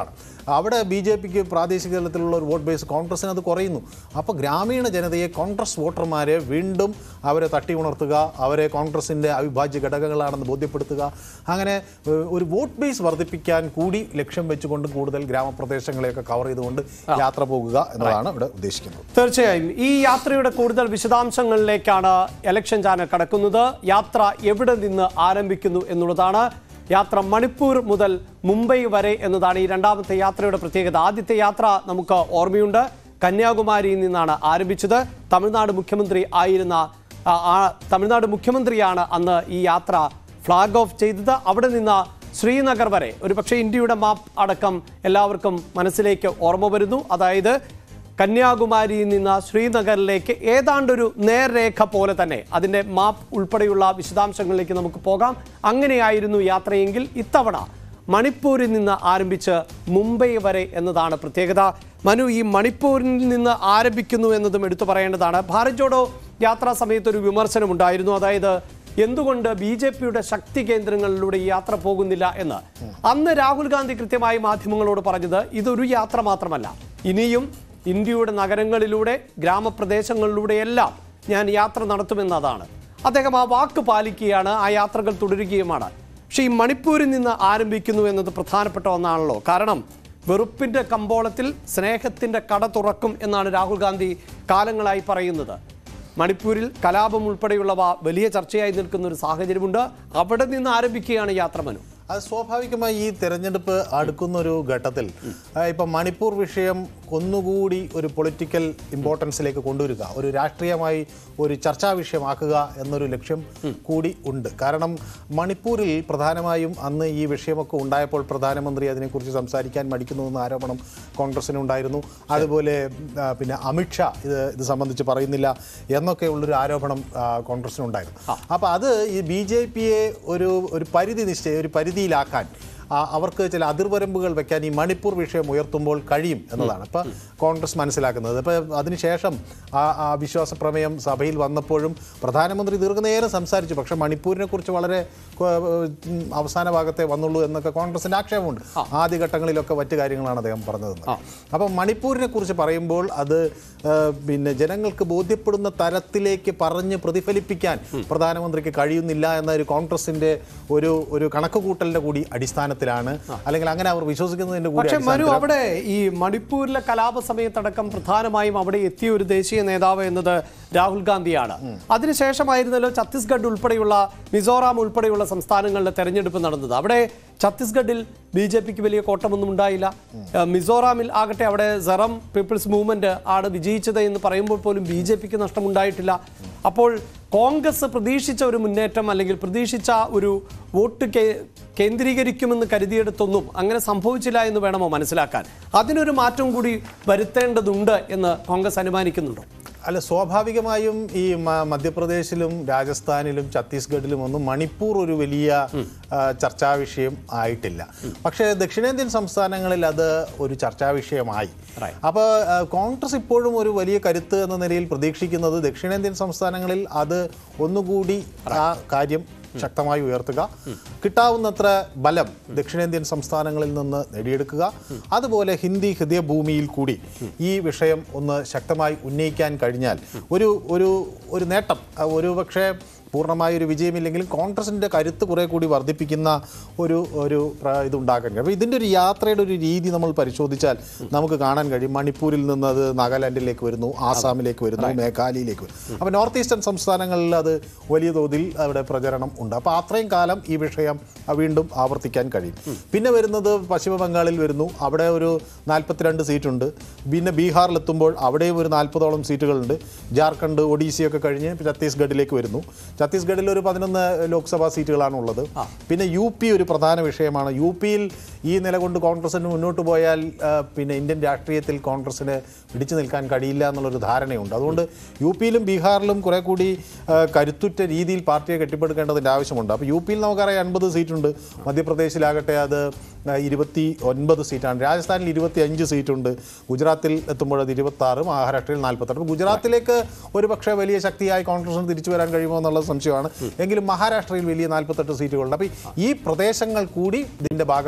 അവിടെ ബി ജെ പിക്ക് പ്രാദേശിക തലത്തിലുള്ള ഒരു വോട്ട് ബേസ് കോൺഗ്രസിന് അത് കുറയുന്നു അപ്പോൾ ഗ്രാമീണ ജനതയെ കോൺഗ്രസ് വോട്ടർമാരെ വീണ്ടും അവരെ തട്ടി ഉണർത്തുക അവരെ കോൺഗ്രസിൻ്റെ അവിഭാജ്യ ഘടകങ്ങളാണെന്ന് ബോധ്യപ്പെടുത്തുക അങ്ങനെ ഏഹ്, ഒരു വോട്ട് ബേസ് വർദ്ധിപ്പിക്കാൻ കൂടി ലക്ഷ്യം വെച്ചുകൊണ്ട് കൂടുതൽ ഗ്രാമപ്രദേശങ്ങളെയൊക്കെ കവർ ചെയ്തുകൊണ്ട് യാത്ര പോകുക എന്നതാണ് ഇവിടെ ഉദ്ദേശിക്കുന്നത് തീർച്ചയായും ഈ യാത്രയുടെ കൂടുതൽ വിശദാംശങ്ങളിലേക്കാണ് ഇലക്ഷൻ ചാനൽ കടക്കുന്നത് യാത്ര എവിടെ നിന്ന് ആരംഭിക്കുന്നു എന്നുള്ളതാണ് യാത്ര മണിപ്പൂർ മുതൽ മുംബൈ വരെ എന്നതാണ് ഈ രണ്ടാമത്തെ യാത്രയുടെ പ്രത്യേകത ആദ്യത്തെ യാത്ര നമുക്ക് ഓർമ്മയുണ്ട് കന്യാകുമാരിയിൽ നിന്നാണ് ആരംഭിച്ചത് തമിഴ്നാട് മുഖ്യമന്ത്രി ആയിരുന്ന ആ, ആ തമിഴ്നാട് മുഖ്യമന്ത്രിയാണ് അന്ന് ഈ യാത്ര ഫ്ലാഗ് ഓഫ് ചെയ്തത് അവിടെ നിന്ന് ശ്രീനഗർ വരെ ഒരുപക്ഷെ ഇന്ത്യയുടെ മാപ്പ് അടക്കം എല്ലാവർക്കും മനസ്സിലേക്ക് ഓർമ്മ വരുന്നു അതായത് കന്യാകുമാരിയിൽ നിന്ന് ശ്രീനഗറിലേക്ക് ഏതാണ്ടൊരു നേർരേഖ പോലെ തന്നെ അതിൻ്റെ മാപ്പ് ഉൾപ്പെടെയുള്ള വിശദാംശങ്ങളിലേക്ക് നമുക്ക് പോകാം അങ്ങനെയായിരുന്നു യാത്രയെങ്കിൽ ഇത്തവണ മണിപ്പൂരിൽ നിന്ന് ആരംഭിച്ച് മുംബൈ വരെ എന്നതാണ് പ്രത്യേകത മനു ഈ മണിപ്പൂരിൽ നിന്ന് ആരംഭിക്കുന്നു എന്നതും എടുത്തു പറയേണ്ടതാണ് ഭാരത് ജോഡോ യാത്രാ സമയത്ത് ഒരു വിമർശനമുണ്ടായിരുന്നു അതായത് എന്തുകൊണ്ട് ബി ജെ പിയുടെ ശക്തി കേന്ദ്രങ്ങളിലൂടെ ഈ യാത്ര പോകുന്നില്ല എന്ന് അന്ന് രാഹുൽ ഗാന്ധി കൃത്യമായി മാധ്യമങ്ങളോട് പറഞ്ഞത് ഇതൊരു യാത്ര മാത്രമല്ല ഇനിയും ഇന്ത്യയുടെ നഗരങ്ങളിലൂടെ ഗ്രാമപ്രദേശങ്ങളിലൂടെയെല്ലാം ഞാൻ യാത്ര നടത്തുമെന്നതാണ് അദ്ദേഹം ആ വാക്ക് പാലിക്കുകയാണ് ആ യാത്രകൾ തുടരുകയുമാണ് പക്ഷേ ഈ മണിപ്പൂരിൽ നിന്ന് ആരംഭിക്കുന്നു എന്നത് പ്രധാനപ്പെട്ട ഒന്നാണല്ലോ കാരണം വെറുപ്പിന്റെ കമ്പോളത്തിൽ സ്നേഹത്തിന്റെ കട തുറക്കും എന്നാണ് രാഹുൽ ഗാന്ധി കാലങ്ങളായി പറയുന്നത് മണിപ്പൂരിൽ കലാപം ഉൾപ്പെടെയുള്ളവ വലിയ ചർച്ചയായി നിൽക്കുന്ന ഒരു സാഹചര്യമുണ്ട് അവിടെ നിന്ന് ആരംഭിക്കുകയാണ് യാത്ര മനു അത് സ്വാഭാവികമായി ഈ തെരഞ്ഞെടുപ്പ് അടുക്കുന്ന ഒരു ഘട്ടത്തിൽ ആ, ഇപ്പം മണിപ്പൂർ വിഷയം ഒന്നുകൂടി ഒരു പൊളിറ്റിക്കൽ ഇമ്പോർട്ടൻസിലേക്ക് കൊണ്ടുവരിക ഒരു രാഷ്ട്രീയമായി ഒരു ചർച്ചാ വിഷയമാക്കുക എന്നൊരു ലക്ഷ്യം കൂടി ഉണ്ട് കാരണം മണിപ്പൂരിൽ പ്രധാനമായും അന്ന് ഈ വിഷയമൊക്കെ ഉണ്ടായപ്പോൾ പ്രധാനമന്ത്രി അതിനെക്കുറിച്ച് സംസാരിക്കാൻ മടിക്കുന്നു എന്ന ആരോപണം കോൺഗ്രസിനുണ്ടായിരുന്നു അതുപോലെ ആ, പിന്നെ അമിത്ഷാ ഇത് ഇത് സംബന്ധിച്ച് പറയുന്നില്ല എന്നൊക്കെ ഉള്ളൊരു ആരോപണം ആ, കോൺഗ്രസിനുണ്ടായിരുന്നു അപ്പോൾ അത് ഈ ബി ജെ പിയെ ഒരു ഒരു പരിധി നിശ്ചയം ഒരു പരിധിയിലാക്കാൻ ആ, അവർക്ക് ചില അതിർവരമ്പുകൾ വെക്കാൻ ഈ മണിപ്പൂർ വിഷയം ഉയർത്തുമ്പോൾ കഴിയും എന്നതാണ് ഇപ്പം കോൺഗ്രസ് മനസ്സിലാക്കുന്നത് ഇപ്പം അതിനുശേഷം ആ ആ വിശ്വാസ പ്രമേയം സഭയിൽ വന്നപ്പോഴും പ്രധാനമന്ത്രി ദീർഘനേരം സംസാരിച്ചു പക്ഷേ മണിപ്പൂരിനെ കുറിച്ച് വളരെ കൊ- ഉം, അവസാന ഭാഗത്തെ വന്നുള്ളൂ എന്നൊക്കെ കോൺഗ്രസിൻ്റെ ആക്ഷേപമുണ്ട് ആദ്യഘട്ടങ്ങളിലൊക്കെ മറ്റു കാര്യങ്ങളാണ് അദ്ദേഹം പറഞ്ഞതെന്ന് അപ്പം മണിപ്പൂരിനെ കുറിച്ച് പറയുമ്പോൾ അത് ആ, പിന്നെ ജനങ്ങൾക്ക് ബോധ്യപ്പെടുന്ന തരത്തിലേക്ക് പറഞ്ഞ് പ്രതിഫലിപ്പിക്കാൻ പ്രധാനമന്ത്രിക്ക് കഴിയുന്നില്ല എന്ന ഒരു കോൺഗ്രസിന്റെ ഒരു ഒരു കണക്കുകൂട്ടലിന്റെ കൂടി അടിസ്ഥാനത്തിലാണ് അല്ലെങ്കിൽ അങ്ങനെ അവർ വിശ്വസിക്കുന്നതിന്റെ കൂടി പക്ഷെ മനു അടിസ്ഥാനത്തിലാണ് അവിടെ ഈ മണിപ്പൂരിലെ കലാപ സമയത്തടക്കം പ്രധാനമായും അവിടെ എത്തിയ ഒരു ദേശീയ നേതാവ് എന്നത് രാഹുൽ ഗാന്ധിയാണ് അതിനുശേഷമായിരുന്നല്ലോ ഛത്തീസ്ഗഡ് ഉൾപ്പെടെയുള്ള മിസോറാം ഉൾപ്പെടെയുള്ള സംസ്ഥാനങ്ങളിലെ തെരഞ്ഞെടുപ്പ് നടന്നത് അവിടെ ഛത്തീസ്ഗഡിൽ ബി ജെ പിക്ക് വലിയ കോട്ടമൊന്നും ഉണ്ടായില്ല ഏഹ് മിസോറാമിൽ ആകട്ടെ അവിടെ സെറം പീപ്പിൾസ് മൂവ്മെന്റ് ആണ് വിജയിച്ചത് എന്ന് പറയുമ്പോൾ പോലും ബി ജെ പിക്ക് നഷ്ടമുണ്ടായിട്ടില്ല അപ്പോൾ കോൺഗ്രസ് പ്രതീക്ഷിച്ച ഒരു മുന്നേറ്റം അല്ലെങ്കിൽ പ്രതീക്ഷിച്ച ഒരു വോട്ട് കേ- കേന്ദ്രീകരിക്കുമെന്ന് കരുതിയെടുത്തൊന്നും അങ്ങനെ സംഭവിച്ചില്ല എന്ന് വേണമോ മനസ്സിലാക്കാൻ അതിനൊരു മാറ്റം കൂടി വരുത്തേണ്ടതുണ്ട് എന്ന് കോൺഗ്രസ് അനുമാനിക്കുന്നുണ്ടോ അല്ല സ്വാഭാവികമായും ഈ മ- മധ്യപ്രദേശിലും രാജസ്ഥാനിലും ഛത്തീസ്ഗഡിലും ഒന്നും മണിപ്പൂർ ഒരു വലിയ ആ, ചർച്ചാ വിഷയം ആയിട്ടില്ല പക്ഷേ ദക്ഷിണേന്ത്യൻ സംസ്ഥാനങ്ങളിൽ അത് ഒരു ചർച്ചാ വിഷയമായി Right. അപ്പോൾ ആ, കോൺഗ്രസ് ഇപ്പോഴും ഒരു വലിയ കരുത്ത് എന്ന നിലയിൽ പ്രതീക്ഷിക്കുന്നത് ദക്ഷിണേന്ത്യൻ സംസ്ഥാനങ്ങളിൽ അത് ഒന്നുകൂടി ആ കാര്യം ശക്തമായി ഉയർത്തുക കിട്ടാവുന്നത്ര ബലം ദക്ഷിണേന്ത്യൻ സംസ്ഥാനങ്ങളിൽ നിന്ന് നേടിയെടുക്കുക അതുപോലെ ഹിന്ദി ഹൃദയഭൂമിയിൽ കൂടി ഈ വിഷയം ഒന്ന് ശക്തമായി ഉന്നയിക്കാൻ കഴിഞ്ഞാൽ ഒരു ഒരു ഒരു നേട്ടം ആ, ഒരു പക്ഷേ പൂർണ്ണമായ ഒരു വിജയമില്ലെങ്കിലും കോൺഗ്രസിൻ്റെ കരുത്ത് കുറെ കൂടി വർദ്ധിപ്പിക്കുന്ന ഒരു ഒരു പ്ര- ഇതുണ്ടാക്കാൻ കഴിയും അപ്പോൾ ഇതിൻ്റെ ഒരു യാത്രയുടെ ഒരു രീതി നമ്മൾ പരിശോധിച്ചാൽ നമുക്ക് കാണാൻ കഴിയും മണിപ്പൂരിൽ നിന്ന് അത് നാഗാലാൻഡിലേക്ക് വരുന്നു ആസാമിലേക്ക് വരുന്നു മേഘാലയയിലേക്ക് വരുന്നു അപ്പോൾ നോർത്ത് ഈസ്റ്റേൺ സംസ്ഥാനങ്ങളിൽ അത് വലിയ തോതിൽ അവിടെ പ്രചരണം ഉണ്ട് അപ്പോൾ അത്രയും കാലം ഈ വിഷയം ആ, വീണ്ടും ആവർത്തിക്കാൻ കഴിയും പിന്നെ വരുന്നത് പശ്ചിമ ബംഗാളിൽ വരുന്നു അവിടെ ഒരു നാൽപ്പത്തിരണ്ട് സീറ്റുണ്ട് പിന്നെ ബീഹാറിലെത്തുമ്പോൾ അവിടെയും ഒരു നാൽപ്പതോളം സീറ്റുകളുണ്ട് ജാർഖണ്ഡ് ഒഡീസയൊക്കെ കഴിഞ്ഞ് ഛത്തീസ്ഗഡിലേക്ക് വരുന്നു ഛത്തീസ്ഗഡിൽ ഒരു പതിനൊന്ന് ലോക്സഭാ സീറ്റുകളാണ് ഉള്ളത് പിന്നെ യു പി ഒരു പ്രധാന വിഷയമാണ് യു പിയിൽ ഈ നില കൊണ്ട് കോൺഗ്രസിന് മുന്നോട്ട് പോയാൽ ആ, പിന്നെ ഇന്ത്യൻ രാഷ്ട്രീയത്തിൽ കോൺഗ്രസിന് പിടിച്ചു നിൽക്കാൻ കഴിയില്ല എന്നുള്ളൊരു ധാരണയുണ്ട് അതുകൊണ്ട് യു പിയിലും ബീഹാറിലും കുറെ കൂടി ആ, കരുത്തുറ്റ രീതിയിൽ പാർട്ടിയെ കെട്ടിപ്പടുക്കേണ്ടതിൻ്റെ ആവശ്യമുണ്ട് അപ്പോൾ യു പിയിൽ നമുക്കറിയാം എൺപത് സീറ്റുണ്ട് മധ്യപ്രദേശിലാകട്ടെ അത് ആ, ഇരുപത്തി ഒൻപത് സീറ്റാണ് രാജസ്ഥാനിൽ ഇരുപത്തി അഞ്ച് സീറ്റുണ്ട് ഗുജറാത്തിൽ എത്തുമ്പോൾ അത് ഇരുപത്തി ആറ് മഹാരാഷ്ട്രയിൽ നാൽപ്പത്തെട്ട് ഗുജറാത്തിലേക്ക് ഒരു പക്ഷേ വലിയ ശക്തിയായി കോൺഗ്രസിന് തിരിച്ചു വരാൻ കഴിയുമോ എന്നുള്ള സംശയമാണ് എങ്കിലും മഹാരാഷ്ട്രയിൽ വലിയ നാൽപ്പത്തെട്ട് സീറ്റുകളുണ്ട് അപ്പോൾ ഈ പ്രദേശങ്ങൾ കൂടി ഇതിൻ്റെ ഭാഗമായി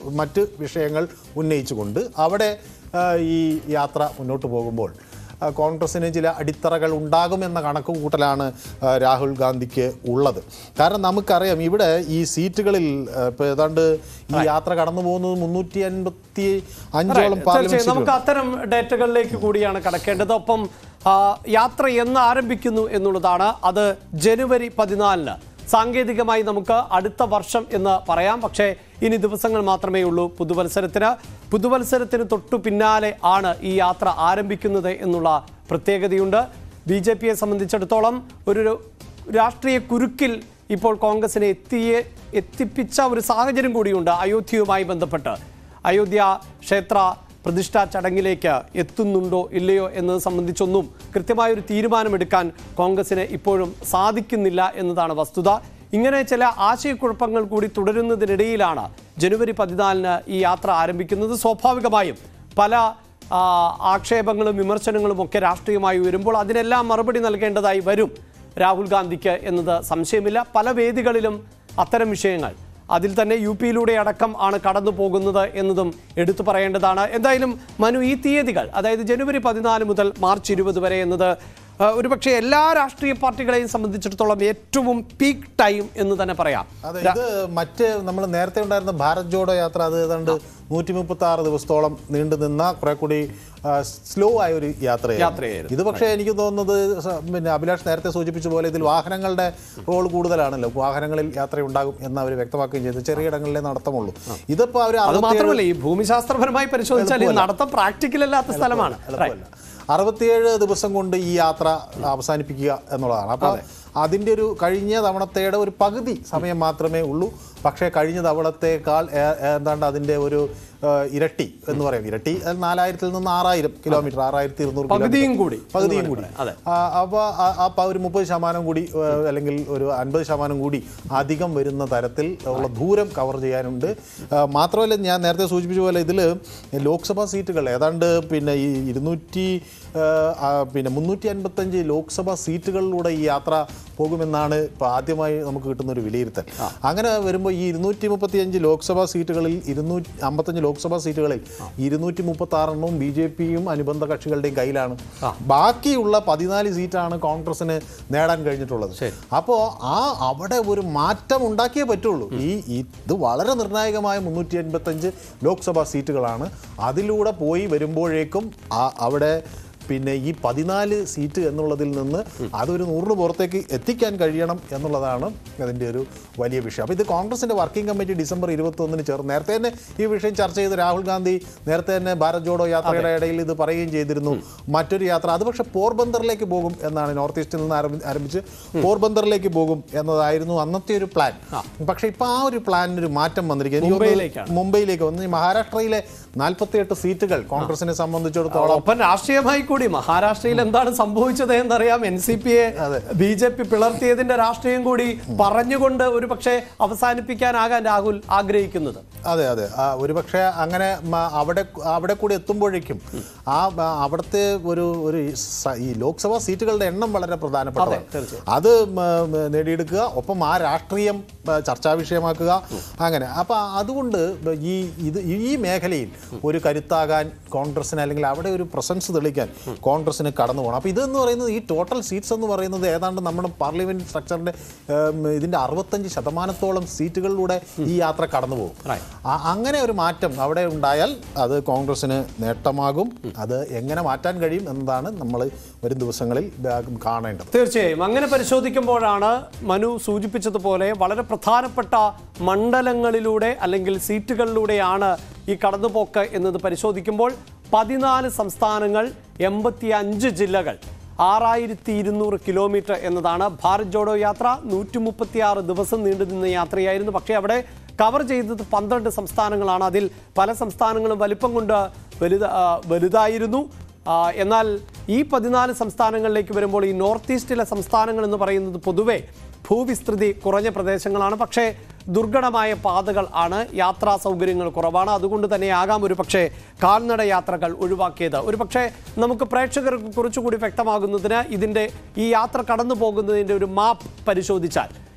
മറ്റ് വിഷയങ്ങൾ ഉന്നയിച്ചുകൊണ്ട് അവിടെ ആ, ഈ യാത്ര മുന്നോട്ട് പോകുമ്പോൾ ആ, കോൺഗ്രസിന് ചില അടിത്തറകൾ ഉണ്ടാകുമെന്ന കണക്ക് കൂട്ടലാണ് ആ, രാഹുൽ ഗാന്ധിക്ക് ഉള്ളത് കാരണം നമുക്കറിയാം ഇവിടെ ഈ സീറ്റുകളിൽ ഇപ്പോൾ ഏതാണ്ട് ഈ യാത്ര കടന്നു പോകുന്നത് മുന്നൂറ്റി അൻപത്തി അഞ്ചോളം പാർലമെന്റ് തീർച്ചയായും നമുക്ക് സീറ്റുകൾ അത്തരം ഡേറ്റകളിലേക്ക് കൂടിയാണ് കടക്കേണ്ടത് ഒപ്പം ആ, യാത്ര എന്ന് ആരംഭിക്കുന്നു എന്നുള്ളതാണ് അത് ജനുവരി പതിനാലിന് സാങ്കേതികമായി നമുക്ക് അടുത്ത വർഷം എന്ന് പറയാം പക്ഷേ ഇനി ദിവസങ്ങൾ മാത്രമേ ഉള്ളൂ പുതുവത്സരത്തിന് പുതുവത്സരത്തിന് തൊട്ടു പിന്നാലെ ആണ് ഈ യാത്ര ആരംഭിക്കുന്നത് എന്നുള്ള പ്രത്യേകതയുണ്ട് ബി ജെ പിയെ സംബന്ധിച്ചിടത്തോളം ഒരു രാഷ്ട്രീയ കുരുക്കിൽ ഇപ്പോൾ കോൺഗ്രസിനെ എത്തിയെ എത്തിപ്പിച്ച ഒരു സാഹചര്യം കൂടിയുണ്ട് അയോധ്യയുമായി ബന്ധപ്പെട്ട് അയോധ്യ ക്ഷേത്ര പ്രതിഷ്ഠാ ചടങ്ങിലേക്ക് എത്തുന്നുണ്ടോ ഇല്ലയോ എന്നത് സംബന്ധിച്ചൊന്നും കൃത്യമായൊരു തീരുമാനമെടുക്കാൻ കോൺഗ്രസിന് ഇപ്പോഴും സാധിക്കുന്നില്ല എന്നതാണ് വസ്തുത ഇങ്ങനെ ചില ആശയക്കുഴപ്പങ്ങൾ കൂടി തുടരുന്നതിനിടയിലാണ് ജനുവരി പതിനാലിന് ഈ യാത്ര ആരംഭിക്കുന്നത് സ്വാഭാവികമായും പല ആ, ആക്ഷേപങ്ങളും വിമർശനങ്ങളും ഒക്കെ രാഷ്ട്രീയമായി വരുമ്പോൾ അതിനെല്ലാം മറുപടി നൽകേണ്ടതായി വരും രാഹുൽ ഗാന്ധിക്ക് എന്നത് സംശയമില്ല പല വേദികളിലും അത്തരം വിഷയങ്ങൾ അതിൽ തന്നെ യു പിയിലൂടെ അടക്കം ആണ് കടന്നു പോകുന്നത് എന്നതും എടുത്തു പറയേണ്ടതാണ് എന്തായാലും മനു ഈ തീയതികൾ അതായത് ജനുവരി പതിനാല് മുതൽ മാർച്ച് ഇരുപത് വരെ എന്നത് ആ, ഒരുപക്ഷെ എല്ലാ രാഷ്ട്രീയ പാർട്ടികളെയും സംബന്ധിച്ചിടത്തോളം ഏറ്റവും പീക്ക് ടൈം എന്ന് തന്നെ പറയാം അതെ ഇത് മറ്റ് നമ്മൾ നേരത്തെ ഉണ്ടായിരുന്ന ഭാരത് ജോഡോ യാത്ര അത് ഏതാണ്ട് നൂറ്റി മുപ്പത്തി ആറ് ദിവസത്തോളം നീണ്ടു നിന്ന കുറെ കൂടി സ്ലോ ആയ ഒരു യാത്രയായിരുന്നു യാത്രയായിരുന്നു. ഇത് പക്ഷേ എനിക്ക് തോന്നുന്നത് സ- പിന്നെ അഭിലാഷ് നേരത്തെ സൂചിപ്പിച്ച പോലെ ഇതിൽ വാഹനങ്ങളുടെ റോൾ കൂടുതലാണല്ലോ വാഹനങ്ങളിൽ യാത്ര ഉണ്ടാകും എന്ന് അവർ വ്യക്തമാക്കുകയും ചെയ്തു ചെറിയ ഇടങ്ങളിലെ നടത്തമുള്ളൂ ഇതിപ്പോ അവർ അത് മാത്രമല്ല ഈ ഭൂമിശാസ്ത്രപരമായി പരിശോധിച്ചാൽ ഈ നടത്തം പ്രാക്ടിക്കൽ അല്ലാത്ത സ്ഥലമാണ് Right. അറുപത്തിയേഴ് ദിവസം കൊണ്ട് ഈ യാത്ര അവസാനിപ്പിക്കുക എന്നുള്ളതാണ് അപ്പോൾ അതിൻ്റെ ഒരു കഴിഞ്ഞ തവണത്തേടെ ഒരു പകുതി സമയം മാത്രമേ ഉള്ളൂ പക്ഷേ കഴിഞ്ഞ തവണത്തേക്കാൾ ഏ- ഏതാണ്ട് അതിൻ്റെ ഒരു ആ, ഇരട്ടി എന്ന് പറയാം ഇരട്ടി അത് നാലായിരത്തിൽ നിന്ന് ആറായിരം കിലോമീറ്റർ ആറായിരത്തി ഇരുന്നൂറ് പകുതിയും കൂടി പകുതിയും കൂടി അതെ. അപ്പോൾ ആ ഒരു മുപ്പത് ശതമാനം കൂടി ആ, അല്ലെങ്കിൽ ഒരു അൻപത് ശതമാനം കൂടി അധികം വരുന്ന തരത്തിൽ ഉള്ള ദൂരം കവർ ചെയ്യാനുണ്ട് ആ, മാത്രമല്ല ഞാൻ നേരത്തെ സൂചിപ്പിച്ച പോലെ ഇതിൽ ലോക്സഭാ സീറ്റുകൾ ഏതാണ്ട് പിന്നെ ഈ ഇരുന്നൂറ്റി ആ, ആ, പിന്നെ മുന്നൂറ്റി അൻപത്തഞ്ച് ലോക്സഭാ സീറ്റുകളിലൂടെ ഈ യാത്ര പോകുമെന്നാണ് ഇപ്പോൾ ആദ്യമായി നമുക്ക് കിട്ടുന്ന ഒരു വിലയിരുത്തൽ അങ്ങനെ വരുമ്പോൾ ഈ ഇരുന്നൂറ്റി മുപ്പത്തി അഞ്ച് ലോക്സഭാ സീറ്റുകളിൽ ഇരുന്നൂറ്റി അമ്പത്തഞ്ച് ലോക്സഭാ സീറ്റുകളിൽ ഇരുന്നൂറ്റി മുപ്പത്തി ആറെണ്ണവും ബി ജെ പിയും അനുബന്ധ കക്ഷികളുടെയും കയ്യിലാണ് ബാക്കിയുള്ള പതിനാല് സീറ്റാണ് കോൺഗ്രസിന് നേടാൻ കഴിഞ്ഞിട്ടുള്ളത് അപ്പോൾ ആ അവിടെ ഒരു മാറ്റം ഉണ്ടാക്കിയേ പറ്റുള്ളൂ ഈ ഇത് വളരെ നിർണായകമായ മുന്നൂറ്റി എൺപത്തഞ്ച് ലോക്സഭാ സീറ്റുകളാണ് അതിലൂടെ പോയി വരുമ്പോഴേക്കും ആ അവിടെ പിന്നെ ഈ പതിനാല് സീറ്റ് എന്നുള്ളതിൽ നിന്ന് അതൊരു നൂറിന് പുറത്തേക്ക് എത്തിക്കാൻ കഴിയണം എന്നുള്ളതാണ് അതിൻ്റെ ഒരു വലിയ വിഷയം അപ്പോൾ ഇത് കോൺഗ്രസിൻ്റെ വർക്കിംഗ് കമ്മിറ്റി ഡിസംബർ ഇരുപത്തൊന്നിന് ചേർന്ന് നേരത്തെ തന്നെ ഈ വിഷയം ചർച്ച ചെയ്ത് രാഹുൽ ഗാന്ധി നേരത്തെ തന്നെ ഭാരത് ജോഡോ യാത്രയുടെ ഇടയിൽ ഇത് പറയുകയും ചെയ്തിരുന്നു മറ്റൊരു യാത്ര അത് പക്ഷേ പോർബന്തറിലേക്ക് പോകും എന്നാണ് നോർത്ത് ഈസ്റ്റിൽ നിന്ന് ആരംഭി ആരംഭിച്ച് പോർബന്തറിലേക്ക് പോകും എന്നതായിരുന്നു അന്നത്തെ ഒരു പ്ലാൻ പക്ഷേ ഇപ്പോൾ ആ ഒരു പ്ലാനിന് ഒരു മാറ്റം വന്നിരിക്കുന്നു എനിക്ക് തോന്നുന്നു മുംബൈയിലേക്കാണ്. മുംബൈയിലേക്ക് വന്ന് ഈ മഹാരാഷ്ട്രയിലെ നാൽപ്പത്തിയെട്ട് സീറ്റുകൾ കോൺഗ്രസിനെ സംബന്ധിച്ചിടത്തോളം ഒപ്പം രാഷ്ട്രീയമായി കൂടി മഹാരാഷ്ട്രയിൽ എന്താണ് സംഭവിച്ചത് എന്നറിയാം എൻ സി പിയെ ബി ജെ പി പിളർത്തിയതിന്റെ രാഷ്ട്രീയം കൂടി പറഞ്ഞുകൊണ്ട് ഒരു പക്ഷേ അവസാനിപ്പിക്കാനാകാൻ രാഹുൽ ആഗ്രഹിക്കുന്നത് അതെ അതെ ആ, ഒരുപക്ഷെ അങ്ങനെ മ- അവിടെ അവിടെ കൂടി എത്തുമ്പോഴേക്കും ആ ആ, അവിടുത്തെ ഒരു ഒരു സ- ഈ ലോക്സഭാ സീറ്റുകളുടെ എണ്ണം വളരെ പ്രധാനപ്പെട്ടതാണ് തീർച്ചയായും. അത് മ- മ- നേടിയെടുക്കുക ഒപ്പം ആ രാഷ്ട്രീയം ആ, ചർച്ചാ വിഷയമാക്കുക അങ്ങനെ അപ്പം അതുകൊണ്ട് ഈ ഇത് ഈ മേഖലയിൽ ഒരു കരുത്താകാൻ കോൺഗ്രസിന് അല്ലെങ്കിൽ അവിടെ ഒരു പ്രസൻസ് തെളിയിക്കാൻ കോൺഗ്രസിന് കടന്നു പോകണം അപ്പോൾ ഇതെന്ന് പറയുന്നത് ഈ ടോട്ടൽ സീറ്റ്സ് എന്ന് പറയുന്നത് ഏതാണ്ട് നമ്മുടെ പാർലമെന്റ് സ്ട്രക്ചറിന്റെ ഉം, ഇതിന്റെ അറുപത്തഞ്ച് ശതമാനത്തോളം സീറ്റുകളിലൂടെ ഈ യാത്ര കടന്നു പോകും Right. ആ- അങ്ങനെ ഒരു മാറ്റം അവിടെ ഉണ്ടായാൽ അത് കോൺഗ്രസിന് നേട്ടമാകും അത് എങ്ങനെ മാറ്റാൻ കഴിയും എന്നതാണ് നമ്മൾ വരും ദിവസങ്ങളിൽ ആ, കാണേണ്ടത് തീർച്ചയായും അങ്ങനെ പരിശോധിക്കുമ്പോഴാണ് മനു സൂചിപ്പിച്ചതുപോലെ വളരെ പ്രധാനപ്പെട്ട മണ്ഡലങ്ങളിലൂടെ അല്ലെങ്കിൽ സീറ്റുകളിലൂടെയാണ് ഈ കടന്നുപോക്ക് എന്നത് പരിശോധിക്കുമ്പോൾ പതിനാല് സംസ്ഥാനങ്ങൾ എൺപത്തി അഞ്ച് ജില്ലകൾ ആറായിരത്തി ഇരുന്നൂറ് കിലോമീറ്റർ എന്നതാണ് ഭാരത് ജോഡോ യാത്ര നൂറ്റി മുപ്പത്തി ആറ് ദിവസം നീണ്ടു നിന്ന യാത്രയായിരുന്നു പക്ഷേ അവിടെ കവർ ചെയ്തത് പന്ത്രണ്ട് സംസ്ഥാനങ്ങളാണ് അതിൽ പല സംസ്ഥാനങ്ങളും വലിപ്പം കൊണ്ട് വലുത ആ, വലുതായിരുന്നു ആ, എന്നാൽ ഈ പതിനാല് സംസ്ഥാനങ്ങളിലേക്ക് വരുമ്പോൾ ഈ നോർത്ത് ഈസ്റ്റിലെ സംസ്ഥാനങ്ങൾ എന്ന് പറയുന്നത് പൊതുവെ ഭൂവിസ്തൃതി കുറഞ്ഞ പ്രദേശങ്ങളാണ് പക്ഷേ ദുർഘടമായ പാതകൾ ആണ് യാത്രാ സൗകര്യങ്ങൾ കുറവാണ് അതുകൊണ്ട് തന്നെ ആകാം ഒരു പക്ഷേ കാൽനട യാത്രകൾ ഒഴിവാക്കിയത് ഒരു പക്ഷേ നമുക്ക് പ്രേക്ഷകർക്ക് കുറച്ചുകൂടി വ്യക്തമാകുന്നതിന് ഇതിൻ്റെ ഈ യാത്ര കടന്നു പോകുന്നതിൻ്റെ ഒരു മാപ്പ് പരിശോധിച്ചാൽ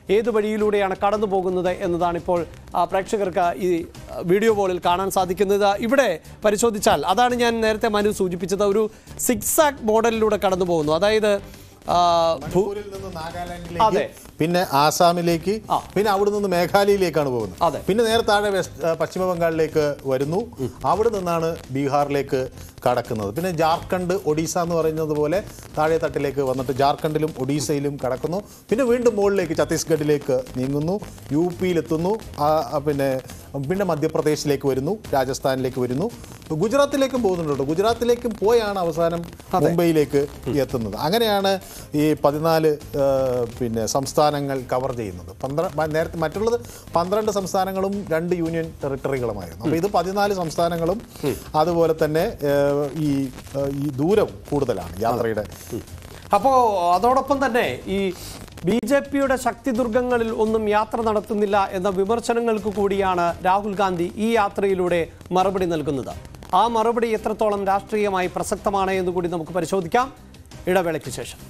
ഏത് വഴിയിലൂടെയാണ് കടന്നു പോകുന്നത് എന്നതാണ് ഇപ്പോൾ ആ, പ്രേക്ഷകർക്ക് ഈ ആ, വീഡിയോ ബോളിൽ കാണാൻ സാധിക്കുന്നത് ഇവിടെ പരിശോധിച്ചാൽ അതാണ് ഞാൻ നേരത്തെ മനു സൂചിപ്പിച്ചത് ഒരു സിക്സ് ആക്ക് മോഡലിലൂടെ കടന്നു പോകുന്നു അതായത് ആ, ഭൂ- മണിപ്പൂരിൽ നിന്ന് അതെ. നാഗാലാൻഡിലേക്ക് പിന്നെ ആസാമിലേക്ക് ആ. പിന്നെ അവിടെ നിന്ന് മേഘാലയയിലേക്കാണ് അതെ. പോകുന്നത് പിന്നെ നേരെ താഴെ വെസ്റ്റ് ആ, പശ്ചിമ ബംഗാളിലേക്ക് വരുന്നു അവിടെ നിന്നാണ് ബീഹാറിലേക്ക് കടക്കുന്നത് പിന്നെ ജാർഖണ്ഡ് ഒഡീസ എന്ന് പറയുന്നത് പോലെ താഴെ തട്ടിലേക്ക് വന്നിട്ട് ജാർഖണ്ഡിലും ഒഡീസയിലും കടക്കുന്നു പിന്നെ വീണ്ടും മുകളിലേക്ക് ഛത്തീസ്ഗഡിലേക്ക് നീങ്ങുന്നു യു പിയിലെത്തുന്നു ആ, ആ, പിന്നെ പിന്നെ മധ്യപ്രദേശിലേക്ക് വരുന്നു രാജസ്ഥാനിലേക്ക് വരുന്നു ഗുജറാത്തിലേക്കും പോകുന്നുണ്ട് കേട്ടോ. ഗുജറാത്തിലേക്കും പോയാണ് അവസാനം മുംബൈയിലേക്ക് എത്തുന്നത് അങ്ങനെയാണ് ഈ പതിനാല് ആ, പിന്നെ സംസ്ഥാനങ്ങൾ കവർ ചെയ്യുന്നത് പന്ത്രണ്ട് നേരത്തെ മറ്റുള്ളത് പന്ത്രണ്ട് സംസ്ഥാനങ്ങളും രണ്ട് യൂണിയൻ ടെറിട്ടറികളുമായിരുന്നു അപ്പോൾ ഇത് പതിനാല് സംസ്ഥാനങ്ങളും അതുപോലെ തന്നെ ആ, ഈ ആ, ഈ ദൂരം കൂടുതലാണ് യാത്രയുടെ അപ്പോൾ അതോടൊപ്പം തന്നെ ഈ ബി ജെ പിയുടെ ശക്തിദുർഗങ്ങളിൽ ഒന്നും യാത്ര നടത്തുന്നില്ല എന്ന വിമർശനങ്ങൾക്ക് കൂടിയാണ് രാഹുൽ ഗാന്ധി ഈ യാത്രയിലൂടെ മറുപടി നൽകുന്നത് ആ മറുപടി എത്രത്തോളം രാഷ്ട്രീയമായി പ്രസക്തമാണ് എന്ന് കൂടി നമുക്ക് പരിശോധിക്കാം ഇടവേളയ്ക്ക് ശേഷം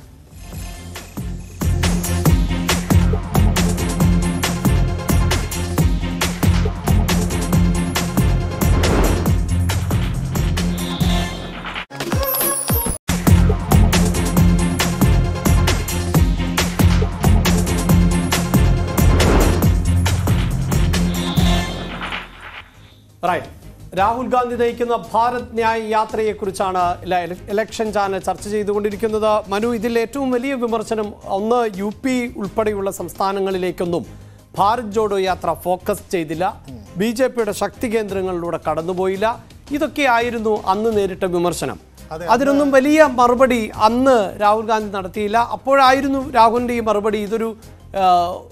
റൈറ്റ് രാഹുൽ ഗാന്ധി നയിക്കുന്ന ഭാരത് ന്യായ് യാത്രയെക്കുറിച്ചാണ് ഇല- ഇലക്ഷൻ ചാനൽ ചർച്ച ചെയ്തുകൊണ്ടിരിക്കുന്നത് മനു ഇതിൽ ഏറ്റവും വലിയ വിമർശനം ഒന്ന് യു പി ഉൾപ്പെടെയുള്ള സംസ്ഥാനങ്ങളിലേക്കൊന്നും ഭാരത് ജോഡോ യാത്ര ഫോക്കസ് ചെയ്തില്ല ബി ജെ പിയുടെ ശക്തി കേന്ദ്രങ്ങളിലൂടെ കടന്നുപോയില്ല ഇതൊക്കെയായിരുന്നു അന്ന് നേരിട്ട വിമർശനം അതിനൊന്നും വലിയ മറുപടി അന്ന് രാഹുൽ ഗാന്ധി നടത്തിയില്ല അപ്പോഴായിരുന്നു രാഹുലിന്റെ ഈ മറുപടി ഇതൊരു ആ,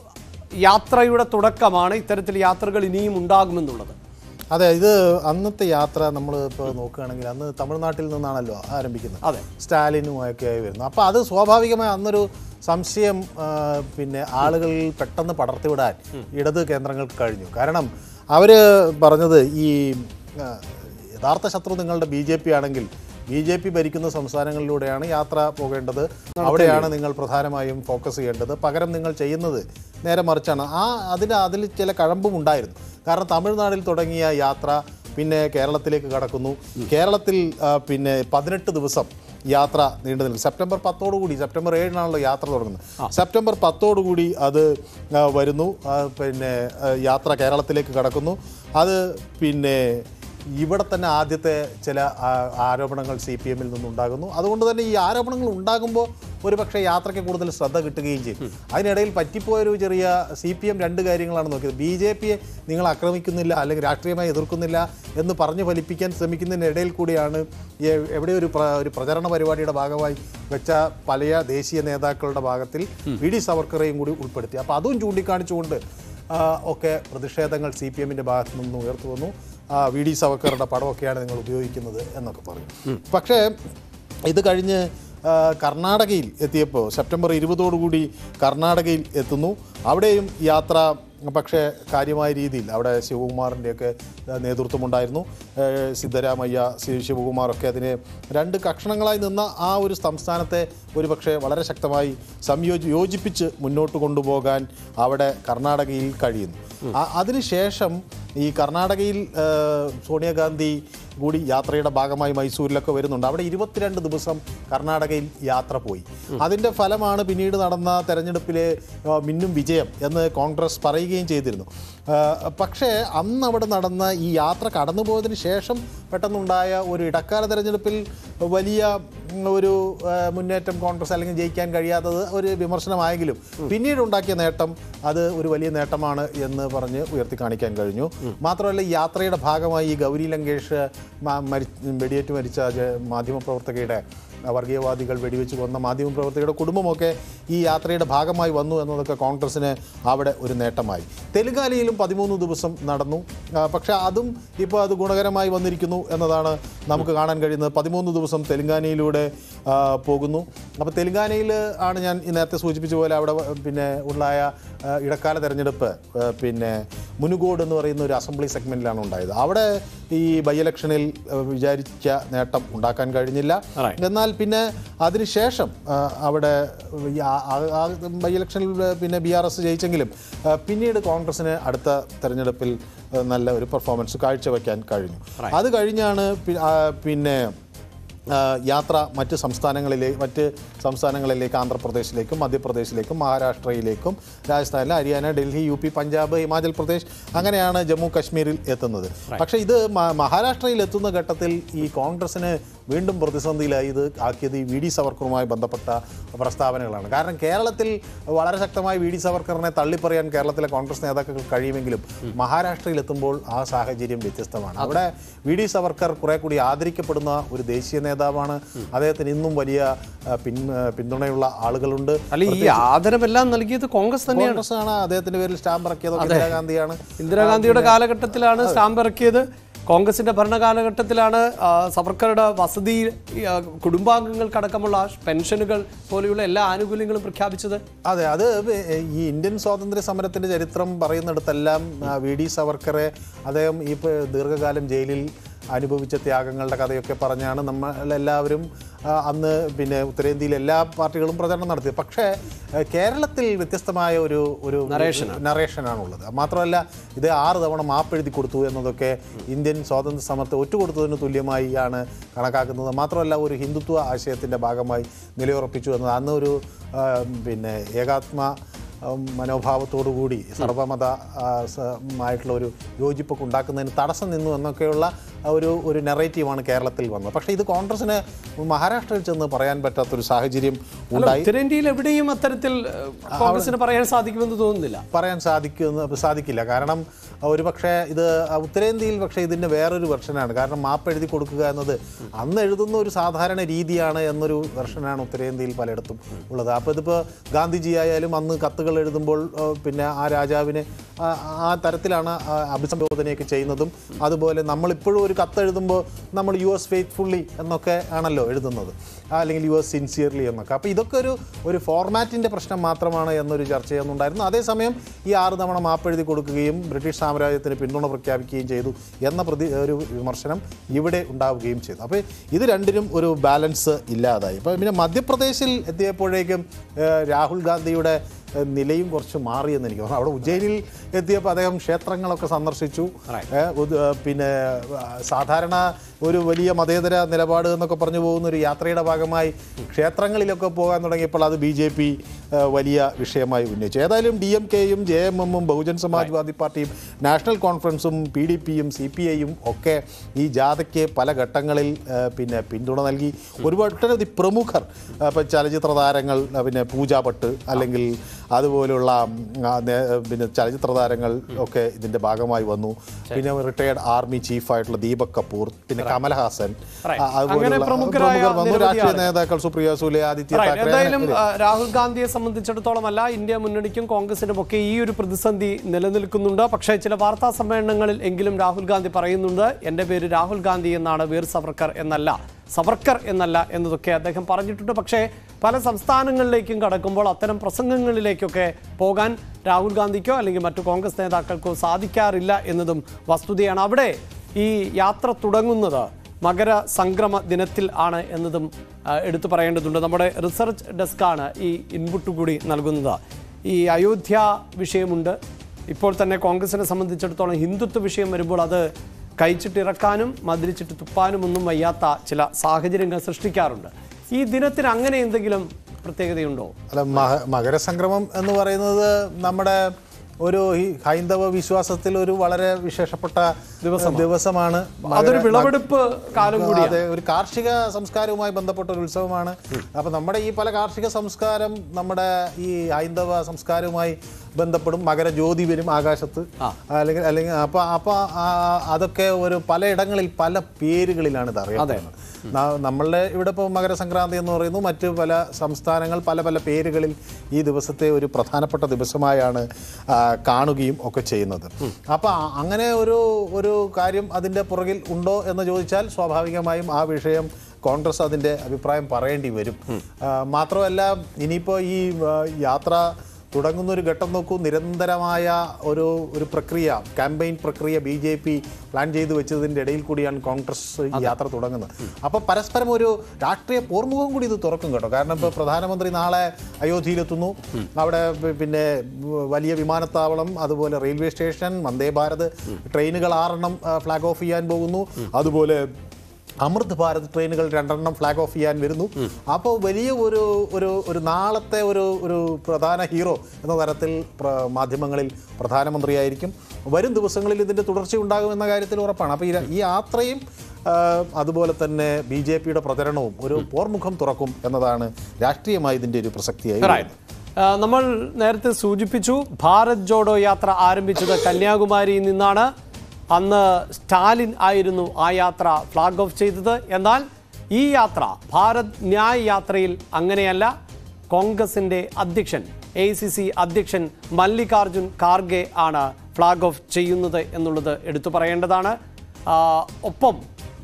യാത്രയുടെ തുടക്കമാണ് ഇത്തരത്തിൽ യാത്രകൾ ഇനിയും ഉണ്ടാകുമെന്നുള്ളത് അതെ ഇത് അന്നത്തെ യാത്ര നമ്മൾ ഇപ്പോൾ നോക്കുകയാണെങ്കിൽ അന്ന് തമിഴ്നാട്ടിൽ നിന്നാണല്ലോ ആരംഭിക്കുന്നത് അതെ. സ്റ്റാലിനുമൊക്കെ ആയി വരുന്നു അപ്പോൾ അത് സ്വാഭാവികമായി അന്നൊരു സംശയം ആ, പിന്നെ ആളുകളിൽ പെട്ടെന്ന് പടർത്തിവിടാൻ ഇടത് കേന്ദ്രങ്ങൾക്ക് കഴിഞ്ഞു കാരണം അവർ പറഞ്ഞത് ഈ ആ, യഥാർത്ഥ ശത്രു നിങ്ങളുടെ ബി ജെ പി ആണെങ്കിൽ ബി ജെ പി ഭരിക്കുന്ന സംസ്ഥാനങ്ങളിലൂടെയാണ് യാത്ര പോകേണ്ടത് അവിടെയാണ് നിങ്ങൾ പ്രധാനമായും ഫോക്കസ് ചെയ്യേണ്ടത് പകരം നിങ്ങൾ ചെയ്യുന്നത് നേരെ മറിച്ചാണ് ആ അതിന് അതിൽ ചില കഴമ്പും ഉണ്ടായിരുന്നു കാരണം തമിഴ്നാട്ടിൽ തുടങ്ങിയ യാത്ര പിന്നെ കേരളത്തിലേക്ക് കടക്കുന്നു കേരളത്തിൽ ആ, പിന്നെ പതിനെട്ട് ദിവസം യാത്ര നീണ്ടു നിൽക്കും സെപ്റ്റംബർ പത്തോടുകൂടി സെപ്റ്റംബർ ഏഴിനാണല്ലോ യാത്ര തുടങ്ങുന്നത് സെപ്റ്റംബർ പത്തോടുകൂടി അത് ആ, വരുന്നു ആ, പിന്നെ ആ, യാത്ര കേരളത്തിലേക്ക് കടക്കുന്നു അത് പിന്നെ ഇവിടെ തന്നെ ആദ്യത്തെ ചില ആ, ആരോപണങ്ങൾ സി പി എമ്മിൽ നിന്നുണ്ടാകുന്നു അതുകൊണ്ട് തന്നെ ഈ ആരോപണങ്ങൾ ഉണ്ടാകുമ്പോൾ ഒരു പക്ഷേ യാത്രയ്ക്ക് കൂടുതൽ ശ്രദ്ധ കിട്ടുകയും ചെയ്യും അതിനിടയിൽ പറ്റിപ്പോയൊരു ചെറിയ സി പി എം രണ്ട് കാര്യങ്ങളാണ് നോക്കിയത് ബി ജെ പിയെ നിങ്ങൾ ആക്രമിക്കുന്നില്ല അല്ലെങ്കിൽ രാഷ്ട്രീയമായി എതിർക്കുന്നില്ല എന്ന് പറഞ്ഞു ഫലിപ്പിക്കാൻ ശ്രമിക്കുന്നതിനിടയിൽ കൂടിയാണ് ഈ എവിടെ ഒരു പ്ര- ഒരു പ്രചരണ പരിപാടിയുടെ ഭാഗമായി വെച്ച പല ദേശീയ നേതാക്കളുടെ ഭാഗത്തിൽ വി ഡി സവർക്കറേയും കൂടി ഉൾപ്പെടുത്തി അപ്പോൾ അതും ചൂണ്ടിക്കാണിച്ചുകൊണ്ട് ആ, ഒക്കെ പ്രതിഷേധങ്ങൾ സി പി എമ്മിൻ്റെ ഭാഗത്തു നിന്ന് ഉയർത്തു വന്നു ആ, വി ഡി സവർക്കറുടെ പടമൊക്കെയാണ് നിങ്ങൾ ഉപയോഗിക്കുന്നത് എന്നൊക്കെ പറയും പക്ഷേ ഇത് കഴിഞ്ഞ് ആ, കർണാടകയിൽ എത്തിയപ്പോൾ സെപ്റ്റംബർ ഇരുപതോടുകൂടി കർണാടകയിൽ എത്തുന്നു അവിടെയും യാത്ര പക്ഷേ കാര്യമായ രീതിയിൽ അവിടെ ശിവകുമാറിൻ്റെയൊക്കെ ആ, നേതൃത്വമുണ്ടായിരുന്നു ഏ, സിദ്ധരാമയ്യ ശി- ശിവകുമാറൊക്കെ അതിനെ രണ്ട് കഷണങ്ങളായി നിന്ന ആ ഒരു സംസ്ഥാനത്തെ ഒരുപക്ഷെ വളരെ ശക്തമായി സംയോജി യോജിപ്പിച്ച് മുന്നോട്ട് കൊണ്ടുപോകാൻ അവിടെ കർണാടകയിൽ കഴിയുന്നു ആ- അതിനുശേഷം ഈ കർണാടകയിൽ ആ, സോണിയാഗാന്ധി കൂടി യാത്രയുടെ ഭാഗമായി മൈസൂരിലൊക്കെ വരുന്നുണ്ട് അവിടെ ഇരുപത്തിരണ്ട് ദിവസം കർണാടകയിൽ യാത്ര പോയി അതിൻ്റെ ഫലമാണ് പിന്നീട് നടന്ന തെരഞ്ഞെടുപ്പിലെ ആ, മിന്നും വിജയം എന്ന് കോൺഗ്രസ് പറയുകയും ചെയ്തിരുന്നു ആ, പക്ഷേ അന്ന് അവിടെ നടന്ന ഈ യാത്ര കടന്നുപോയതിന് ശേഷം പെട്ടെന്നുണ്ടായ ഒരു ഇടക്കാല തെരഞ്ഞെടുപ്പിൽ വലിയ ഉം, ഒരു ആ, മുന്നേറ്റം കോൺഗ്രസ് അല്ലെങ്കിൽ ജയിക്കാൻ കഴിയാത്തത് ഒരു വിമർശനമായെങ്കിലും പിന്നീട് ഉണ്ടാക്കിയ നേട്ടം അത് ഒരു വലിയ നേട്ടമാണ് എന്ന് പറഞ്ഞ് ഉയർത്തി കാണിക്കാൻ കഴിഞ്ഞു മാത്രമല്ല ഈ യാത്രയുടെ ഭാഗമായി ഈ ഗൗരി ലങ്കേഷ് മ- മരി വെടിയേറ്റ് മരിച്ച ജ- മാധ്യമപ്രവർത്തകയുടെ ആ, വർഗീയവാദികൾ വെടിവെച്ച് കൊന്ന മാധ്യമപ്രവർത്തകരുടെ കുടുംബമൊക്കെ ഈ യാത്രയുടെ ഭാഗമായി വന്നു എന്നതൊക്കെ കോൺഗ്രസിന് അവിടെ ഒരു നേട്ടമായി തെലുങ്കാനയിലും പതിമൂന്ന് ദിവസം നടന്നു ആ, പക്ഷേ അതും ഇപ്പോൾ അത് ഗുണകരമായി വന്നിരിക്കുന്നു എന്നതാണ് നമുക്ക് കാണാൻ കഴിയുന്നത് പതിമൂന്ന് ദിവസം തെലുങ്കാനയിലൂടെ ആ, പോകുന്നു അപ്പോൾ തെലുങ്കാനയിൽ ആണ് ഞാൻ ഈ നേരത്തെ സൂചിപ്പിച്ച പോലെ അവിടെ വ- പിന്നെ ഉണ്ടായ ആ, ഇടക്കാല തെരഞ്ഞെടുപ്പ് ആ, പിന്നെ മുനുഗോഡ് എന്ന് പറയുന്ന ഒരു അസംബ്ലി സെഗ്മെൻറ്റിലാണ് ഉണ്ടായത് അവിടെ ഈ ബൈ ഇലക്ഷനിൽ ആ, വിചാരിച്ച നേട്ടം ഉണ്ടാക്കാൻ കഴിഞ്ഞില്ല Right. എന്നാൽ പിന്നെ അതിനുശേഷം ആ, അവിടെ ഈ ആ- ആ- ആ ബൈ ഇലക്ഷനിൽ പിന്നെ ബി ആർ എസ് ജയിച്ചെങ്കിലും ആ, പിന്നീട് കോൺഗ്രസിന് അടുത്ത തെരഞ്ഞെടുപ്പിൽ ആ, നല്ല ഒരു പെർഫോമൻസ് കാഴ്ചവെക്കാൻ കഴിഞ്ഞു അത് കഴിഞ്ഞാണ് പി- ആ, പിന്നെ ആ, യാത്ര മറ്റ് സംസ്ഥാനങ്ങളിലേക്ക് മറ്റ് സംസ്ഥാനങ്ങളിലേക്ക് ആന്ധ്രാപ്രദേശിലേക്കും മധ്യപ്രദേശിലേക്കും മഹാരാഷ്ട്രയിലേക്കും രാജസ്ഥാനിൽ ഹരിയാന ഡൽഹി യു പി പഞ്ചാബ് ഹിമാചൽ പ്രദേശ് അങ്ങനെയാണ് ജമ്മു കാശ്മീരിൽ എത്തുന്നത് പക്ഷേ ഇത് മ- മഹാരാഷ്ട്രയിൽ എത്തുന്ന ഘട്ടത്തിൽ ഈ കോൺഗ്രസിന് വീണ്ടും പ്രതിസന്ധിയിലായി ഇത് ആക്കിയത് ഈ വി ഡി സവർക്കറുമായി ബന്ധപ്പെട്ട പ്രസ്താവനകളാണ് കാരണം കേരളത്തിൽ വളരെ ശക്തമായി വി ഡി സവർക്കറിനെ തള്ളിപ്പറയാൻ കേരളത്തിലെ കോൺഗ്രസ് നേതാക്കൾക്ക് കഴിയുമെങ്കിലും മഹാരാഷ്ട്രയിൽ എത്തുമ്പോൾ ആ സാഹചര്യം വ്യത്യസ്തമാണ് അവിടെ വി ഡി സവർക്കർ കുറെ കൂടി ആദരിക്കപ്പെടുന്ന ഒരു ദേശീയ നേതാവാണ് അദ്ദേഹത്തിന് ഇന്നും വലിയ ആ, പിൻ ആ, പിന്തുണയുള്ള ആളുകളുണ്ട് അല്ല ഈ ആദരവെല്ലാം നൽകിയത് കോൺഗ്രസ് തന്നെയാണ് കോൺഗ്രസ് ആണ് അദ്ദേഹത്തിന്റെ പേരിൽ സ്റ്റാമ്പ് ഇറക്കിയതൊക്കെ ഇന്ദിരാഗാന്ധിയാണ് ഇന്ദിരാഗാന്ധിയുടെ കാലഘട്ടത്തിലാണ് സ്റ്റാമ്പ് ഇറക്കിയത് കോൺഗ്രസിന്റെ ഭരണകാലഘട്ടത്തിലാണ് ആ, സവർക്കറുടെ വസതി ഈ, ആ, കുടുംബാംഗങ്ങൾക്കടക്കമുള്ള പെൻഷനുകൾ പോലെയുള്ള എല്ലാ ആനുകൂല്യങ്ങളും പ്രഖ്യാപിച്ചത് അതെ അത് ഈ ഇന്ത്യൻ സ്വാതന്ത്ര്യ സമരത്തിന്റെ ചരിത്രം പറയുന്നിടത്തെല്ലാം ആ, വി ഡി സവർക്കറെ അദ്ദേഹം ഈ പ- ദീർഘകാലം ജയിലിൽ അനുഭവിച്ച ത്യാഗങ്ങളുടെ കഥയൊക്കെ പറഞ്ഞാണ് നമ്മളെല്ലാവരും ആ, അന്ന് പിന്നെ ഉത്തരേന്ത്യയിൽ എല്ലാ പാർട്ടികളും പ്രചരണം നടത്തിയത് പക്ഷേ ആ, കേരളത്തിൽ വ്യത്യസ്തമായ ഒരു ഒരു നറേഷനാണുള്ളത് മാത്രമല്ല ഇത് ആറ് തവണ മാപ്പെഴുതി കൊടുത്തു എന്നതൊക്കെ ഇന്ത്യൻ സ്വാതന്ത്ര്യ സമരത്തെ ഒറ്റുകൊടുത്തതിന് തുല്യമായി ആണ് കണക്കാക്കുന്നത് മാത്രമല്ല ഒരു ഹിന്ദുത്വ ആശയത്തിൻ്റെ ഭാഗമായി നിലയുറപ്പിച്ചു എന്നത് അന്ന് ഒരു ആ, പിന്നെ ഏകാത്മ ഉം, മനോഭാവത്തോടുകൂടി സർവമത ആ, സ- മായിട്ടുള്ള ഒരു യോജിപ്പൊക്കെ ഉണ്ടാക്കുന്നതിന് തടസ്സം നിന്നു എന്നൊക്കെയുള്ള ആ ഒരു ഒരു നെറേറ്റീവാണ് കേരളത്തിൽ വന്നത് പക്ഷേ ഇത് കോൺഗ്രസിന് മഹാരാഷ്ട്രയിൽ ചെന്ന് പറയാൻ പറ്റാത്തൊരു സാഹചര്യം അല്ല, ഉണ്ടായി ഉത്തരേന്ത്യയിൽ എവിടെയും അത്തരത്തിൽ ഏഹ്, കോൺഗ്രസിന് പറയാൻ സാധിക്കുമെന്ന് തോന്നുന്നില്ല പറയാൻ സാധിക്കുന്ന സാധിക്കില്ല കാരണം ഒരു പക്ഷേ ഇത് ഉത്തരേന്ത്യയിൽ പക്ഷേ ഇതിൻ്റെ വേറൊരു വെർഷനാണ് കാരണം മാപ്പ് എഴുതി കൊടുക്കുക എന്നത് അന്ന് എഴുതുന്ന ഒരു സാധാരണ രീതിയാണ് എന്നൊരു വെർഷനാണ് ഉത്തരേന്ത്യയിൽ പലയിടത്തും ഉള്ളത് അപ്പോൾ ഇതിപ്പോൾ ഗാന്ധിജി ആയാലും അന്ന് കത്തുകൾ എഴുതുമ്പോൾ ആ, പിന്നെ ആ രാജാവിന് ആ ആ തരത്തിലാണ് ആ അഭിസംബോധനയൊക്കെ ചെയ്യുന്നതും അതുപോലെ നമ്മളിപ്പോഴും ഒരു കത്ത് എഴുതുമ്പോൾ നമ്മൾ യു എസ് ഫെയ്ത്ത്ഫുള്ളി എന്നൊക്കെ ആണല്ലോ എഴുതുന്നത് ആ, അല്ലെങ്കിൽ യു എസ് സിൻസിയർലി എന്നൊക്കെ അപ്പോൾ ഇതൊക്കെ ഒരു ഒരു ഫോർമാറ്റിൻ്റെ പ്രശ്നം മാത്രമാണ് എന്നൊരു ചർച്ചയൊന്നുണ്ടായിരുന്നു അതേസമയം ഈ ആറ് തവണ മാപ്പ് എഴുതി കൊടുക്കുകയും ബ്രിട്ടീഷ് സാമ്രാജ്യത്തിന് പിന്തുണ പ്രഖ്യാപിക്കുകയും ചെയ്തു എന്ന പ്രതി ഒരു വിമർശനം ഇവിടെ ഉണ്ടാവുകയും ചെയ്തു അപ്പോൾ ഇത് രണ്ടിനും ഒരു ബാലൻസ് ഇല്ലാതായി അപ്പോൾ പിന്നെ മധ്യപ്രദേശിൽ എത്തിയപ്പോഴേക്കും ഏഹ്, രാഹുൽ ഗാന്ധിയുടെ ഏഹ്, നിലയും കുറച്ച് മാറിയെന്ന് എനിക്ക് തോന്നുന്നു അവിടെ ഉജ്ജയിനിൽ എത്തിയപ്പോൾ അദ്ദേഹം ക്ഷേത്രങ്ങളൊക്കെ സന്ദർശിച്ചു ഏഹ്, ഉദ്- ഏഹ്, പിന്നെ ആ, സാധാരണ ഒരു വലിയ മതേതര നിലപാട് എന്നൊക്കെ പറഞ്ഞു പോകുന്ന ഒരു യാത്രയുടെ ഭാഗമായി ക്ഷേത്രങ്ങളിലൊക്കെ പോകാൻ തുടങ്ങിയപ്പോൾ അത് ബി ജെ പി വലിയ വിഷയമായി ഉന്നയിച്ചു ഏതായാലും ഡി എം കെയും ജെ എം എമ്മും ബഹുജൻ സമാജ്വാദി പാർട്ടിയും നാഷണൽ കോൺഫറൻസും പി ഡി പിയും സി പി ഐയും ഒക്കെ ഈ ജാഥയ്ക്ക് പല ഘട്ടങ്ങളിൽ ആ, പിന്നെ പിന്തുണ നൽകി ഒരുപാട് ഒട്ടനവധി പ്രമുഖർ ആ, ഇപ്പം ചലച്ചിത്ര താരങ്ങൾ ആ, പിന്നെ പൂജാ ഭട്ട് അല്ലെങ്കിൽ അതുപോലുള്ള ഉം, ആ, നേ- പിന്നെ ചലച്ചിത്ര താരങ്ങൾ ഒക്കെ ഇതിൻ്റെ ഭാഗമായി വന്നു പിന്നെ റിട്ടയർഡ് ആർമി ചീഫായിട്ടുള്ള ദീപക് കപൂർ പിന്നെ കമൽഹാസൻ Right. ആ, അതുപോലുള്ള അങ്ങനെ പ്രമുഖരായ പ്രമുഖർ വന്നു നിരവധി രാഷ്ട്രീയ ആളുകൾ. നേതാക്കൾ സുപ്രിയ സൂലെ ആദിത്യ Right. താക്കറെ എന്തായാലും അങ്ങനെ- ആ, രാഹുൽ ഗാന്ധിയെ സംബന്ധിച്ചിടത്തോളം അല്ല ഇന്ത്യ മുന്നണിക്കും കോൺഗ്രസിനും ഒക്കെ ഈ ഒരു പ്രതിസന്ധി നിലനിൽക്കുന്നുണ്ട് പക്ഷേ ചില വാർത്താ സമ്മേളനങ്ങളിൽ എങ്കിലും രാഹുൽ ഗാന്ധി പറയുന്നുണ്ട് എൻ്റെ പേര് രാഹുൽ ഗാന്ധി എന്നാണ് വീർ സവർക്കർ എന്നല്ല സവർക്കർ എന്നല്ല എന്നതൊക്കെ അദ്ദേഹം പറഞ്ഞിട്ടുണ്ട് പക്ഷേ പല സംസ്ഥാനങ്ങളിലേക്കും കടക്കുമ്പോൾ അത്തരം പ്രസംഗങ്ങളിലേക്കൊക്കെ പോകാൻ രാഹുൽ ഗാന്ധിക്കോ അല്ലെങ്കിൽ മറ്റു കോൺഗ്രസ് നേതാക്കൾക്കോ സാധിക്കാറില്ല എന്നതും വസ്തുതയാണ് അവിടെ ഈ യാത്ര തുടങ്ങുന്നത് മകര സംക്രമ ദിനത്തിൽ ആണ് എന്നതും ആ, എടുത്തു പറയേണ്ടതുണ്ട് നമ്മുടെ റിസർച്ച് ഡെസ്കാണ് ഈ ഇൻപുട്ട് കൂടി നൽകുന്നത് ഈ അയോധ്യ വിഷയമുണ്ട് ഇപ്പോൾ തന്നെ കോൺഗ്രസിനെ സംബന്ധിച്ചിടത്തോളം ഹിന്ദുത്വ വിഷയം വരുമ്പോൾ അത് കഴിച്ചിട്ടിറക്കാനും മതിരിച്ചിട്ട് തുപ്പാനും ഒന്നും വയ്യാത്ത ചില സാഹചര്യങ്ങൾ സൃഷ്ടിക്കാറുണ്ട് ഈ ദിനത്തിന് അങ്ങനെ എന്തെങ്കിലും പ്രത്യേകതയുണ്ടോ അല്ല മഹ- മകരസംക്രമം എന്ന് പറയുന്നത് നമ്മുടെ ഒരു ഈ ഹൈന്ദവ വിശ്വാസത്തിൽ ഒരു വളരെ വിശേഷപ്പെട്ട ദിവസമാണ് മകര- അതൊരു വിളവെടുപ്പ് കാലം കൂടിയാണ് അതെ ഒരു കാർഷിക സംസ്കാരവുമായി ബന്ധപ്പെട്ട ഒരു ഉത്സവമാണ് അപ്പൊ നമ്മുടെ ഈ പല കാർഷിക സംസ്കാരം നമ്മുടെ ഈ ഹൈന്ദവ സംസ്കാരവുമായി ബന്ധപ്പെടും മകരജ്യോതി വരും ആകാശത്ത് അല്ലെങ്കിൽ അല്ലെങ്കിൽ അപ്പൊ അപ്പൊ ആ- അതൊക്കെ ഒരു പലയിടങ്ങളിൽ പല പേരുകളിലാണ് ഇത് അറിയപ്പെടുന്നത് ന- നമ്മളുടെ ഇവിടെ ഇപ്പോൾ മകരസംക്രാന്തി എന്ന് പറയുന്നു മറ്റ് പല സംസ്ഥാനങ്ങൾ പല പല പേരുകളിൽ ഈ ദിവസത്തെ ഒരു പ്രധാനപ്പെട്ട ദിവസമായാണ് ആ, കാണുകയും ഒക്കെ ചെയ്യുന്നത് അപ്പോൾ അങ്ങനെ ഒരു ഒരു കാര്യം അതിൻ്റെ പുറകിൽ ഉണ്ടോ എന്ന് ചോദിച്ചാൽ സ്വാഭാവികമായും ആ വിഷയം കോൺഗ്രസ് അതിൻ്റെ അഭിപ്രായം പറയേണ്ടി വരും ആ, മാത്രമല്ല ഇനിയിപ്പോൾ ഈ ആ, യാത്ര തുടങ്ങുന്ന ഒരു ഘട്ടം നോക്കൂ നിരന്തരമായ ഒരു ഒരു പ്രക്രിയ ക്യാമ്പയിൻ പ്രക്രിയ ബി ജെ പി പ്ലാൻ ചെയ്തു വെച്ചതിൻ്റെ ഇടയിൽ കൂടിയാണ് കോൺഗ്രസ് ഈ യാത്ര തുടങ്ങുന്നത് അപ്പോൾ പരസ്പരം ഒരു രാഷ്ട്രീയ പോർമുഖം കൂടി ഇത് തുറക്കും കേട്ടോ കാരണം ഇപ്പോൾ പ്രധാനമന്ത്രി നാളെ അയോധ്യയിലെത്തുന്നു അവിടെ പി- പിന്നെ വലിയ വിമാനത്താവളം അതുപോലെ റെയിൽവേ സ്റ്റേഷൻ വന്ദേ ഭാരത് ട്രെയിനുകൾ ആറെണ്ണം ഫ്ലാഗ് ഓഫ് ചെയ്യാൻ പോകുന്നു അതുപോലെ അമൃത് ഭാരത് ട്രെയിനുകൾ രണ്ടെണ്ണം ഫ്ലാഗ് ഓഫ് ചെയ്യാൻ വരുന്നു അപ്പോൾ വലിയ ഒരു ഒരു ഒരു നാളത്തെ ഒരു ഒരു പ്രധാന ഹീറോ എന്ന തരത്തിൽ പ്ര- മാധ്യമങ്ങളിൽ പ്രധാനമന്ത്രിയായിരിക്കും വരും ദിവസങ്ങളിൽ ഇതിൻ്റെ തുടർച്ച ഉണ്ടാകുമെന്ന കാര്യത്തിൽ ഉറപ്പാണ് അപ്പോൾ ഈ ര- ഈ യാത്രയും ആ, അതുപോലെ തന്നെ ബി ജെ പിയുടെ പ്രചരണവും ഒരു പോർമുഖം തുറക്കും എന്നതാണ് രാഷ്ട്രീയമായി ഇതിൻ്റെ ഒരു പ്രസക്തിയായി റൈറ്റ് ആ, നമ്മൾ നേരത്തെ സൂചിപ്പിച്ചു ഭാരത് ജോഡോ യാത്ര ആരംഭിച്ചത് കന്യാകുമാരിയിൽ നിന്നാണ് അന്ന് സ്റ്റാലിൻ ആയിരുന്നു ആ യാത്ര ഫ്ലാഗ് ഓഫ് ചെയ്തത് എന്നാൽ ഈ യാത്ര ഭാരത് ന്യായ് യാത്രയിൽ അങ്ങനെയല്ല കോൺഗ്രസിന്റെ അധ്യക്ഷൻ എ സി സി അധ്യക്ഷൻ മല്ലികാർജുൻ ഖാർഗെ ആണ് ഫ്ലാഗ് ഓഫ് ചെയ്യുന്നത് എന്നുള്ളത് എടുത്തു പറയേണ്ടതാണ് ആ, ഒപ്പം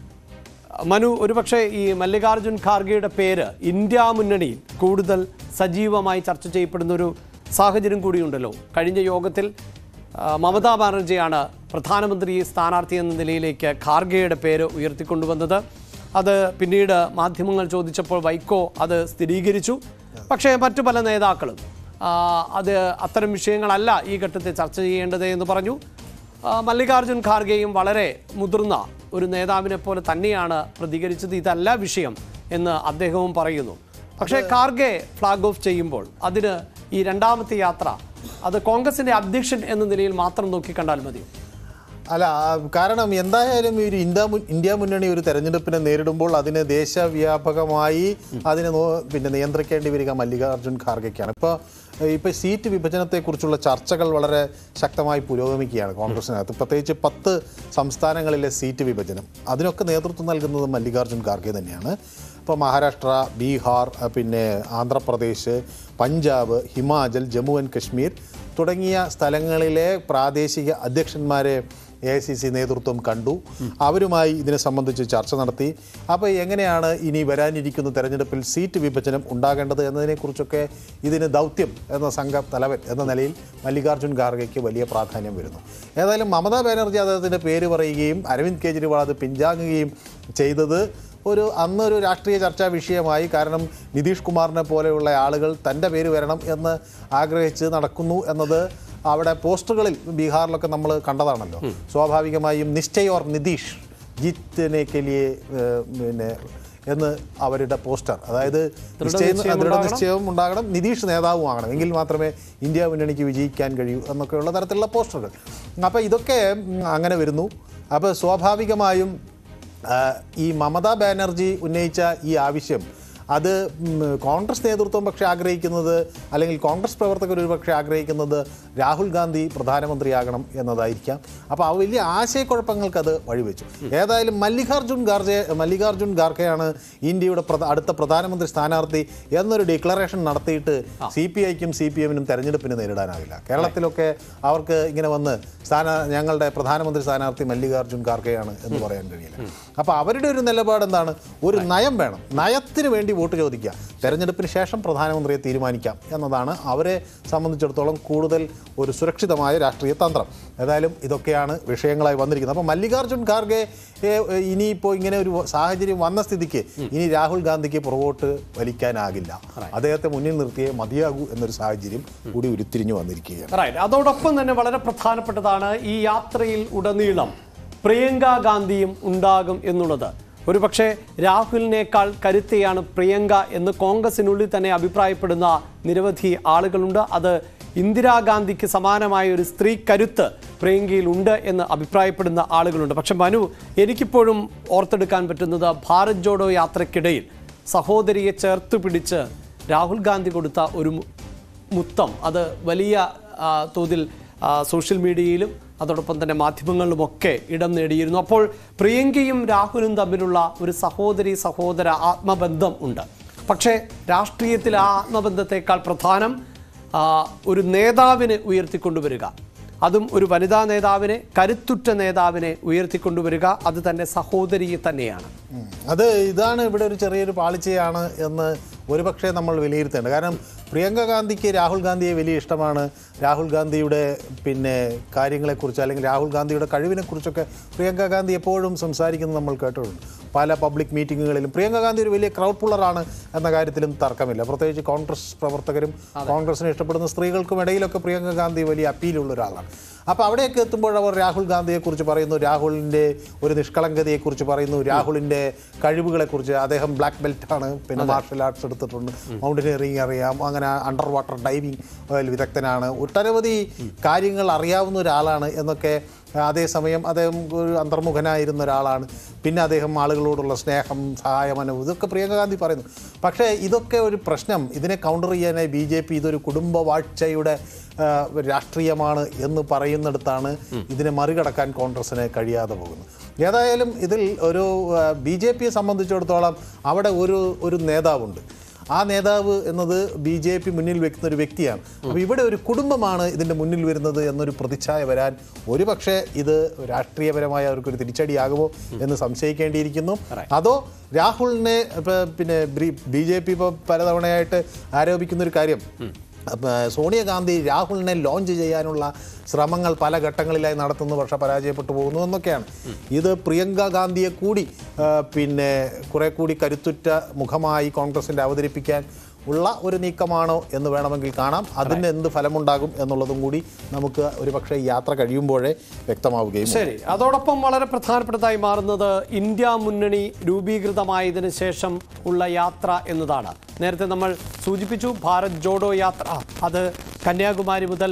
മനു ഒരുപക്ഷെ ഈ മല്ലികാർജുൻ ഖാർഗെയുടെ പേര് ഇന്ത്യ മുന്നണിയിൽ കൂടുതൽ സജീവമായി ചർച്ച ചെയ്യപ്പെടുന്ന ഒരു സാഹചര്യം കൂടിയുണ്ടല്ലോ കഴിഞ്ഞ യോഗത്തിൽ ആ, മമതാ ബാനർജിയാണ് പ്രധാനമന്ത്രി സ്ഥാനാർത്ഥി എന്ന നിലയിലേക്ക് ഖാർഗെയുടെ പേര് ഉയർത്തിക്കൊണ്ടുവന്നത് അത് പിന്നീട് മാധ്യമങ്ങൾ ചോദിച്ചപ്പോൾ വൈക്കോ അത് സ്ഥിരീകരിച്ചു പക്ഷേ മറ്റു പല നേതാക്കളും ആ, അത് അത്തരം വിഷയങ്ങളല്ല ഈ ഘട്ടത്തിൽ ചർച്ച ചെയ്യേണ്ടത് എന്ന് പറഞ്ഞു ആ, മല്ലികാർജുൻ ഖാർഗെയും വളരെ മുതിർന്ന ഒരു നേതാവിനെ പോലെ തന്നെയാണ് പ്രതികരിച്ചത് ഇതല്ല വിഷയം എന്ന് അദ്ദേഹവും പറയുന്നു പക്ഷേ ഖാർഗെ ഫ്ലാഗ് ഓഫ് ചെയ്യുമ്പോൾ അതിന് ഈ രണ്ടാമത്തെ യാത്ര അത് കോൺഗ്രസിന്റെ അധ്യക്ഷൻ എന്ന നിലയിൽ മാത്രം നോക്കിക്കണ്ടാൽ മതി അല്ല ആ, കാരണം എന്തായാലും ഈ ഒരു ഇന്ത്യ മുൻ- ഇന്ത്യ മുന്നണി ഒരു തെരഞ്ഞെടുപ്പിനെ നേരിടുമ്പോൾ അതിനെ ദേശവ്യാപകമായി അതിനെ നോ- പിന്നെ നിയന്ത്രിക്കേണ്ടി വരിക മല്ലികാർജുൻ ഖാർഗെക്കാണ് ഇപ്പോൾ ഇപ്പോൾ സീറ്റ് വിഭജനത്തെക്കുറിച്ചുള്ള ചർച്ചകൾ വളരെ ശക്തമായി പുരോഗമിക്കുകയാണ് കോൺഗ്രസിനകത്ത് പ്രത്യേകിച്ച് പത്ത് സംസ്ഥാനങ്ങളിലെ സീറ്റ് വിഭജനം അതിനൊക്കെ നേതൃത്വം നൽകുന്നത് മല്ലികാർജുൻ ഖാർഗെ തന്നെയാണ് ഇപ്പോൾ മഹാരാഷ്ട്ര ബീഹാർ അഹ് പിന്നെ ആന്ധ്രാപ്രദേശ് പഞ്ചാബ് ഹിമാചൽ ജമ്മു ആൻഡ് കശ്മീർ തുടങ്ങിയ സ്ഥലങ്ങളിലെ പ്രാദേശിക അധ്യക്ഷന്മാരെ എ ഐ സി സി നേതൃത്വം കണ്ടു അവരുമായി ഇതിനെ സംബന്ധിച്ച് ചർച്ച നടത്തി അപ്പോൾ എങ്ങനെയാണ് ഇനി വരാനിരിക്കുന്ന തെരഞ്ഞെടുപ്പിൽ സീറ്റ് വിഭജനം ഉണ്ടാകേണ്ടത് എന്നതിനെക്കുറിച്ചൊക്കെ ഇതിന് ദൗത്യം എന്ന സംഘ തലവൻ എന്ന നിലയിൽ മല്ലികാർജ്ജുൻ ഖാർഗെക്ക് വലിയ പ്രാധാന്യം വരുന്നു ഏതായാലും മമതാ ബാനർജി അദ്ദേഹത്തിൻ്റെ പേര് പറയുകയും അരവിന്ദ് കെജ്രിവാൾ അത് പിൻവാങ്ങുകയും ചെയ്തത് ഒരു അന്നൊരു രാഷ്ട്രീയ ചർച്ചാ വിഷയമായി കാരണം നിതീഷ് കുമാറിനെ പോലെയുള്ള ആളുകൾ തൻ്റെ പേര് വരണം എന്ന് ആഗ്രഹിച്ച് നടക്കുന്നു എന്നത് അവിടെ പോസ്റ്ററുകളിൽ ബീഹാറിലൊക്കെ നമ്മൾ കണ്ടതാണല്ലോ സ്വാഭാവികമായും നിശ്ചയ് ഓർ നിതീഷ് ജീത്തിനെ കെലിയെ ഏഹ്, പിന്നെ എന്ന് അവരുടെ പോസ്റ്റർ അതായത് നിശ്ചയം നിശ്ചയം ദൃഢ ഉണ്ടാകണം. നിശ്ചയവും ഉണ്ടാകണം നിതീഷ് നേതാവുമാകണം എങ്കിൽ മാത്രമേ ഇന്ത്യ മുന്നണിക്ക് വിജയിക്കാൻ കഴിയൂ എന്നൊക്കെയുള്ള തരത്തിലുള്ള പോസ്റ്ററുകൾ അപ്പോൾ ഇതൊക്കെ ഉം, അങ്ങനെ വരുന്നു അപ്പോൾ സ്വാഭാവികമായും ആ, ഈ മമതാ ബാനർജി ഉന്നയിച്ച ഈ ആവശ്യം അത് ഉം, കോൺഗ്രസ് നേതൃത്വം പക്ഷേ ആഗ്രഹിക്കുന്നത് അല്ലെങ്കിൽ കോൺഗ്രസ് പ്രവർത്തകർ ഒരു പക്ഷേ ആഗ്രഹിക്കുന്നത് രാഹുൽ ഗാന്ധി പ്രധാനമന്ത്രിയാകണം എന്നതായിരിക്കാം അപ്പോൾ ആ വലിയ ആശയക്കുഴപ്പങ്ങൾക്ക് അത് വഴിവെച്ചു ഏതായാലും മല്ലികാർജുൻ ഖാർഗെ മല്ലികാർജുൻ ഖാർഗെയാണ് ഇന്ത്യയുടെ പ്രധ- അടുത്ത പ്രധാനമന്ത്രി സ്ഥാനാർത്ഥി എന്നൊരു ഡിക്ലറേഷൻ നടത്തിയിട്ട് സി പി ഐക്കും സി പി എമ്മിനും തെരഞ്ഞെടുപ്പിന് നേരിടാനാവില്ല കേരളത്തിലൊക്കെ അവർക്ക് ഇങ്ങനെ വന്ന് സ്ഥാന ഞങ്ങളുടെ പ്രധാനമന്ത്രി സ്ഥാനാർത്ഥി മല്ലികാർജുൻ ഖാർഗെയാണ് എന്ന് പറയാൻ കഴിയില്ല അപ്പോൾ അവരുടെ ഒരു നിലപാട് എന്താണ് ഒരു നയം വേണം നയത്തിന് വേണ്ടി വോട്ട് ചോദിക്കുക തെരഞ്ഞെടുപ്പിന് ശേഷം പ്രധാനമന്ത്രിയെ തീരുമാനിക്കാം എന്നതാണ് അവരെ സംബന്ധിച്ചിടത്തോളം കൂടുതൽ ഒരു സുരക്ഷിതമായ രാഷ്ട്രീയ തന്ത്രം ഏതായാലും ഇതൊക്കെയാണ് വിഷയങ്ങളായി വന്നിരിക്കുന്നത് അപ്പോൾ മല്ലികാർജുൻ ഖാർഗെ ഏ, ഇനിയിപ്പോൾ ഇങ്ങനെ ഒരു സാഹചര്യം വന്ന സ്ഥിതിക്ക് ഇനി രാഹുൽ ഗാന്ധിക്ക് പുറകോട്ട് വലിക്കാനാകില്ല അദ്ദേഹത്തെ മുന്നിൽ നിർത്തിയേ മതിയാകൂ എന്നൊരു സാഹചര്യം കൂടി ഉരുത്തിരിഞ്ഞു വന്നിരിക്കുകയാണ് റൈറ്റ് അതോടൊപ്പം തന്നെ വളരെ പ്രധാനപ്പെട്ടതാണ് ഈ യാത്രയിൽ ഉടനീളം പ്രിയങ്ക ഗാന്ധിയും ഉണ്ടാകും എന്നുള്ളത് ഒരുപക്ഷെ രാഹുലിനേക്കാൾ കരുത്തെയാണ് പ്രിയങ്ക എന്ന് കോൺഗ്രസിനുള്ളിൽ തന്നെ അഭിപ്രായപ്പെടുന്ന നിരവധി ആളുകളുണ്ട് അത് ഇന്ദിരാഗാന്ധിക്ക് സമാനമായ ഒരു സ്ത്രീ കരുത്ത് പ്രിയങ്കയിൽ ഉണ്ട് എന്ന് അഭിപ്രായപ്പെടുന്ന ആളുകളുണ്ട് പക്ഷെ മനു എനിക്കിപ്പോഴും ഓർത്തെടുക്കാൻ പറ്റുന്നത് ഭാരത് ജോഡോ യാത്രക്കിടയിൽ സഹോദരിയെ ചേർത്ത് പിടിച്ച് രാഹുൽ ഗാന്ധി കൊടുത്ത ഒരു മു- മുത്തം അത് വലിയ ആ, തോതിൽ ആ, സോഷ്യൽ മീഡിയയിലും അതോടൊപ്പം തന്നെ മാധ്യമങ്ങളിലുമൊക്കെ ഇടം നേടിയിരുന്നു അപ്പോൾ പ്രിയങ്കയും രാഹുലും തമ്മിലുള്ള ഒരു സഹോദരി സഹോദര ആത്മബന്ധം ഉണ്ട് പക്ഷേ രാഷ്ട്രീയത്തിൽ ആ ആത്മബന്ധത്തെക്കാൾ പ്രധാനം ആ, ഒരു നേതാവിനെ ഉയർത്തിക്കൊണ്ടുവരിക അതും ഒരു വനിതാ നേതാവിനെ കരുത്തുറ്റ നേതാവിനെ ഉയർത്തിക്കൊണ്ടുവരിക അത് തന്നെ സഹോദരിയെ തന്നെയാണ് ഉം. അത് ഇതാണ് ഇവിടെ ഒരു ചെറിയൊരു പാളിച്ചയാണ് എന്ന് ഒരുപക്ഷെ നമ്മൾ വിലയിരുത്തേണ്ടത് കാരണം പ്രിയങ്ക ഗാന്ധിക്ക് രാഹുൽ ഗാന്ധിയെ വലിയ ഇഷ്ടമാണ് രാഹുൽ ഗാന്ധിയുടെ പിന്നെ കാര്യങ്ങളെക്കുറിച്ച് അല്ലെങ്കിൽ രാഹുൽ ഗാന്ധിയുടെ കഴിവിനെക്കുറിച്ചൊക്കെ പ്രിയങ്ക ഗാന്ധി എപ്പോഴും സംസാരിക്കുന്നത് നമ്മൾ കേട്ടിട്ടുണ്ട് പല പബ്ലിക് മീറ്റിങ്ങുകളിലും പ്രിയങ്ക ഗാന്ധി ഒരു വലിയ ക്രൗഡ് പുള്ളറാണ് എന്ന കാര്യത്തിലും തർക്കമില്ല പ്രത്യേകിച്ച് കോൺഗ്രസ് പ്രവർത്തകരും കോൺഗ്രസിനെ ഇഷ്ടപ്പെടുന്ന സ്ത്രീകൾക്കും ഇടയിലൊക്കെ പ്രിയങ്ക ഗാന്ധി വലിയ അപ്പീലുള്ള ഒരാളാണ് അപ്പോൾ അവിടെയൊക്കെ എത്തുമ്പോൾ അവർ രാഹുൽ ഗാന്ധിയെക്കുറിച്ച് പറയുന്നു രാഹുലിൻ്റെ ഒരു നിഷ്കളങ്കതയെക്കുറിച്ച് പറയുന്നു രാഹുലിൻ്റെ കഴിവുകളെക്കുറിച്ച് അദ്ദേഹം ബ്ലാക്ക് ബെൽറ്റ് ആണ് പിന്നെ മാർഷൽ ആർട്സ് എടുത്തിട്ടുണ്ട് മൗണ്ടനിയറിംഗ് അറിയാം അങ്ങനെ അണ്ടർ വാട്ടർ ഡൈവിംഗ് വിദഗ്ധനാണ് ഒട്ടനവധി കാര്യങ്ങൾ അറിയാവുന്ന ഒരാളാണ് എന്നൊക്കെ അതേസമയം അദ്ദേഹം ഒരു അന്തർമുഖനായിരുന്ന ഒരാളാണ് പിന്നെ അദ്ദേഹം ആളുകളോടുള്ള സ്നേഹം സഹായമനവും ഇതൊക്കെ പ്രിയങ്ക ഗാന്ധി പറയുന്നു പക്ഷേ ഇതൊക്കെ ഒരു പ്രശ്നം ഇതിനെ കൗണ്ടർ ചെയ്യാനായി ബി ജെ പി ഇതൊരു കുടുംബ വാഴ്ചയുടെ ആ, രാഷ്ട്രീയമാണ് എന്ന് പറയുന്നിടത്താണ് ഇതിനെ മറികടക്കാൻ കോൺഗ്രസിന് കഴിയാതെ പോകുന്നത് ഏതായാലും ഇതിൽ ഒരു ബി ജെ പിയെ സംബന്ധിച്ചിടത്തോളം അവിടെ ഒരു ഒരു നേതാവുണ്ട് ആ നേതാവ് എന്നത് ബി ജെ പി മുന്നിൽ വെക്കുന്ന ഒരു വ്യക്തിയാണ് അപ്പോൾ ഇവിടെ ഒരു കുടുംബമാണ് ഇതിൻ്റെ മുന്നിൽ വരുന്നത് എന്നൊരു പ്രതിച്ഛായ വരാൻ ഒരുപക്ഷെ ഇത് രാഷ്ട്രീയപരമായ അവർക്കൊരു തിരിച്ചടിയാകുമോ എന്ന് സംശയിക്കേണ്ടിയിരിക്കുന്നു അതോ രാഹുലിനെ ഇപ്പൊ പിന്നെ ബി ജെ പി ഇപ്പോൾ പലതവണയായിട്ട് ആരോപിക്കുന്ന ഒരു കാര്യം അപ്പൊ സോണിയാഗാന്ധി രാഹുലിനെ ലോഞ്ച് ചെയ്യാനുള്ള ശ്രമങ്ങൾ പല ഘട്ടങ്ങളിലായി നടത്തുന്നു പക്ഷെ പരാജയപ്പെട്ടു പോകുന്നു എന്നൊക്കെയാണ് ഇത് പ്രിയങ്ക ഗാന്ധിയെ കൂടി ആ, പിന്നെ കുറെ കൂടി കരുത്തുറ്റ മുഖമായി കോൺഗ്രസിൻ്റെ അവതരിപ്പിക്കാൻ ഉള്ള ഒരു നീക്കമാണോ എന്ന് വേണമെങ്കിൽ കാണാം അതിന് എന്ത് ഫലമുണ്ടാകും എന്നുള്ളതും കൂടി നമുക്ക് ഒരുപക്ഷെ ഈ യാത്ര കഴിയുമ്പോഴേ വ്യക്തമാവുകയും ചെയ്യും. ശരി അതോടൊപ്പം വളരെ പ്രധാനപ്പെട്ടതായി മാറുന്നത് ഇന്ത്യ മുന്നണി രൂപീകൃതമായതിനു ശേഷം ഉള്ള യാത്ര എന്നതാണ് നേരത്തെ നമ്മൾ സൂചിപ്പിച്ചു ഭാരത് ജോഡോ യാത്ര അത് കന്യാകുമാരി മുതൽ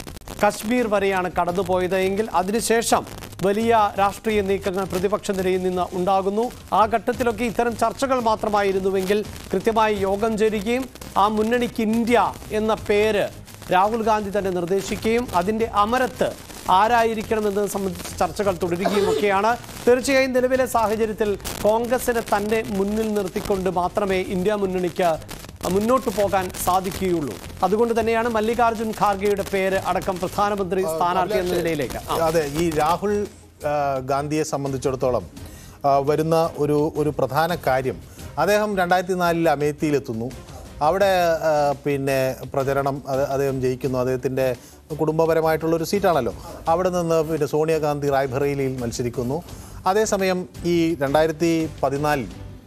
കശ്മീർ വരെയാണ് കടന്നുപോയത് എങ്കിൽ അതിനുശേഷം വലിയ രാഷ്ട്രീയ നീക്കങ്ങൾ പ്രതിപക്ഷ നിരയിൽ നിന്ന് ഉണ്ടാകുന്നു ആ ഘട്ടത്തിലൊക്കെ ഇത്തരം ചർച്ചകൾ മാത്രമായിരുന്നുവെങ്കിൽ കൃത്യമായി യോഗം ചേരുകയും ആ മുന്നണിക്ക് ഇന്ത്യ എന്ന പേര് രാഹുൽ ഗാന്ധി തന്നെ നിർദ്ദേശിക്കുകയും അതിന്റെ അമരത്ത് ആരായിരിക്കണമെന്നത് സംബന്ധിച്ച് ചർച്ചകൾ തുടരുകയും ഒക്കെയാണ് തീർച്ചയായും നിലവിലെ സാഹചര്യത്തിൽ കോൺഗ്രസിനെ തന്നെ മുന്നിൽ നിർത്തിക്കൊണ്ട് മാത്രമേ ഇന്ത്യ മുന്നണിക്ക് മുന്നോട്ട് പോകാൻ സാധിക്കുകയുള്ളൂ അതുകൊണ്ട് തന്നെയാണ് മല്ലികാർജുൻ ഖാർഗെയുടെ പേര് അടക്കം പ്രധാനമന്ത്രി സ്ഥാനാർത്ഥി എന്ന നിലയിലേക്ക് ആ, അതെ ഈ രാഹുൽ ആ, ഗാന്ധിയെ സംബന്ധിച്ചിടത്തോളം ആ, വരുന്ന ഒരു ഒരു പ്രധാന കാര്യം അദ്ദേഹം രണ്ടായിരത്തി നാലിൽ അമേത്തിയിലെത്തുന്നു അവിടെ ആ, പിന്നെ പ്രചരണം അത് അദ്ദേഹം ജയിക്കുന്നു അദ്ദേഹത്തിൻ്റെ കുടുംബപരമായിട്ടുള്ള ഒരു സീറ്റാണല്ലോ അവിടെ നിന്ന് പിന്നെ സോണിയാഗാന്ധി റായ്ബറേലിയിൽ മത്സരിക്കുന്നു അതേസമയം ഈ രണ്ടായിരത്തി പതിനാലിൽ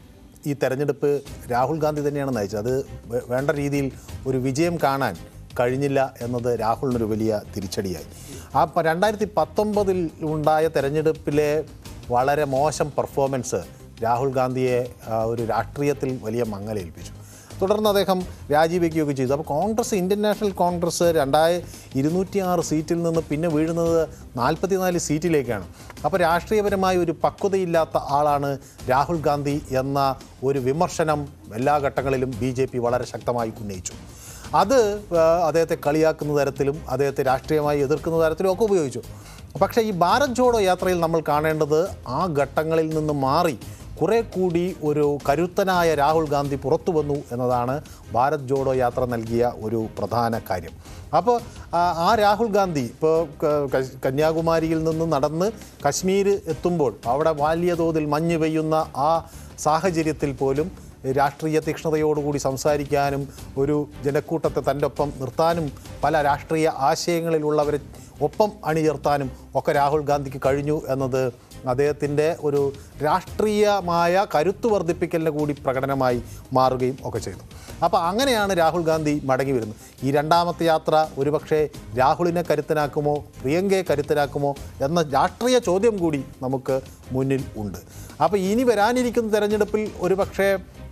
ഈ തെരഞ്ഞെടുപ്പ് രാഹുൽ ഗാന്ധി തന്നെയാണ് നയിച്ചത് അത് വേ- വേണ്ട രീതിയിൽ ഒരു വിജയം കാണാൻ കഴിഞ്ഞില്ല എന്നത് രാഹുലിനൊരു വലിയ തിരിച്ചടിയായി ആ പ- രണ്ടായിരത്തി പത്തൊമ്പതിൽ ഉണ്ടായ തെരഞ്ഞെടുപ്പിലെ വളരെ മോശം പെർഫോമൻസ് രാഹുൽ ഗാന്ധിയെ ആ, ഒരു രാഷ്ട്രീയത്തിൽ വലിയ മങ്ങലേൽപ്പിച്ചു തുടർന്ന് അദ്ദേഹം രാജിവെക്കുകയൊക്കെ ചെയ്തു അപ്പോൾ കോൺഗ്രസ് ഇന്ത്യൻ നാഷണൽ കോൺഗ്രസ് രണ്ടായ ഇരുന്നൂറ്റി ആറ് സീറ്റിൽ നിന്ന് പിന്നെ വീഴുന്നത് നാൽപ്പത്തിനാല് സീറ്റിലേക്കാണ് അപ്പോൾ രാഷ്ട്രീയപരമായ ഒരു പക്വതയില്ലാത്ത ആളാണ് രാഹുൽ ഗാന്ധി എന്ന ഒരു വിമർശനം എല്ലാ ഘട്ടങ്ങളിലും ബി വളരെ ശക്തമായി ഉന്നയിച്ചു അത് ആ, അദ്ദേഹത്തെ കളിയാക്കുന്ന തരത്തിലും അദ്ദേഹത്തെ രാഷ്ട്രീയമായി എതിർക്കുന്ന തരത്തിലും ഒക്കെ ഉപയോഗിച്ചു പക്ഷേ ഈ ഭാരത് ജോഡോ യാത്രയിൽ നമ്മൾ കാണേണ്ടത് ആ ഘട്ടങ്ങളിൽ നിന്ന് മാറി കുറെ കൂടി ഒരു കരുത്തനായ രാഹുൽ ഗാന്ധി പുറത്തു വന്നു എന്നതാണ് ഭാരത് ജോഡോ യാത്ര നൽകിയ ഒരു പ്രധാന കാര്യം അപ്പോൾ ആ- ആ രാഹുൽ ഗാന്ധി ഇപ്പോൾ കന്യാകുമാരിയിൽ നിന്ന് നടന്ന് കശ്മീർ എത്തുമ്പോൾ അവിടെ വലിയ തോതിൽ മഞ്ഞ് പെയ്യുന്ന ആ സാഹചര്യത്തിൽ പോലും രാഷ്ട്രീയ തീക്ഷ്ണതയോടുകൂടി സംസാരിക്കാനും ഒരു ജനക്കൂട്ടത്തെ തൻ്റെ ഒപ്പം നിർത്താനും പല രാഷ്ട്രീയ ആശയങ്ങളിലുള്ളവരെ ഒപ്പം അണിചേർത്താനും ഒക്കെ രാഹുൽ ഗാന്ധിക്ക് കഴിഞ്ഞു എന്നത് അദ്ദേഹത്തിൻ്റെ ഒരു രാഷ്ട്രീയമായ കരുത്ത് വർദ്ധിപ്പിക്കലിന് കൂടി പ്രകടനമായി മാറുകയും ഒക്കെ ചെയ്തു അപ്പോൾ അങ്ങനെയാണ് രാഹുൽ ഗാന്ധി മടങ്ങി വരുന്നത് ഈ രണ്ടാമത്തെ യാത്ര ഒരുപക്ഷെ രാഹുലിനെ കരുത്തനാക്കുമോ പ്രിയങ്കയെ കരുത്തനാക്കുമോ എന്ന രാഷ്ട്രീയ ചോദ്യം കൂടി നമുക്ക് മുന്നിൽ ഉണ്ട് അപ്പോൾ ഇനി വരാനിരിക്കുന്ന തെരഞ്ഞെടുപ്പിൽ ഒരുപക്ഷെ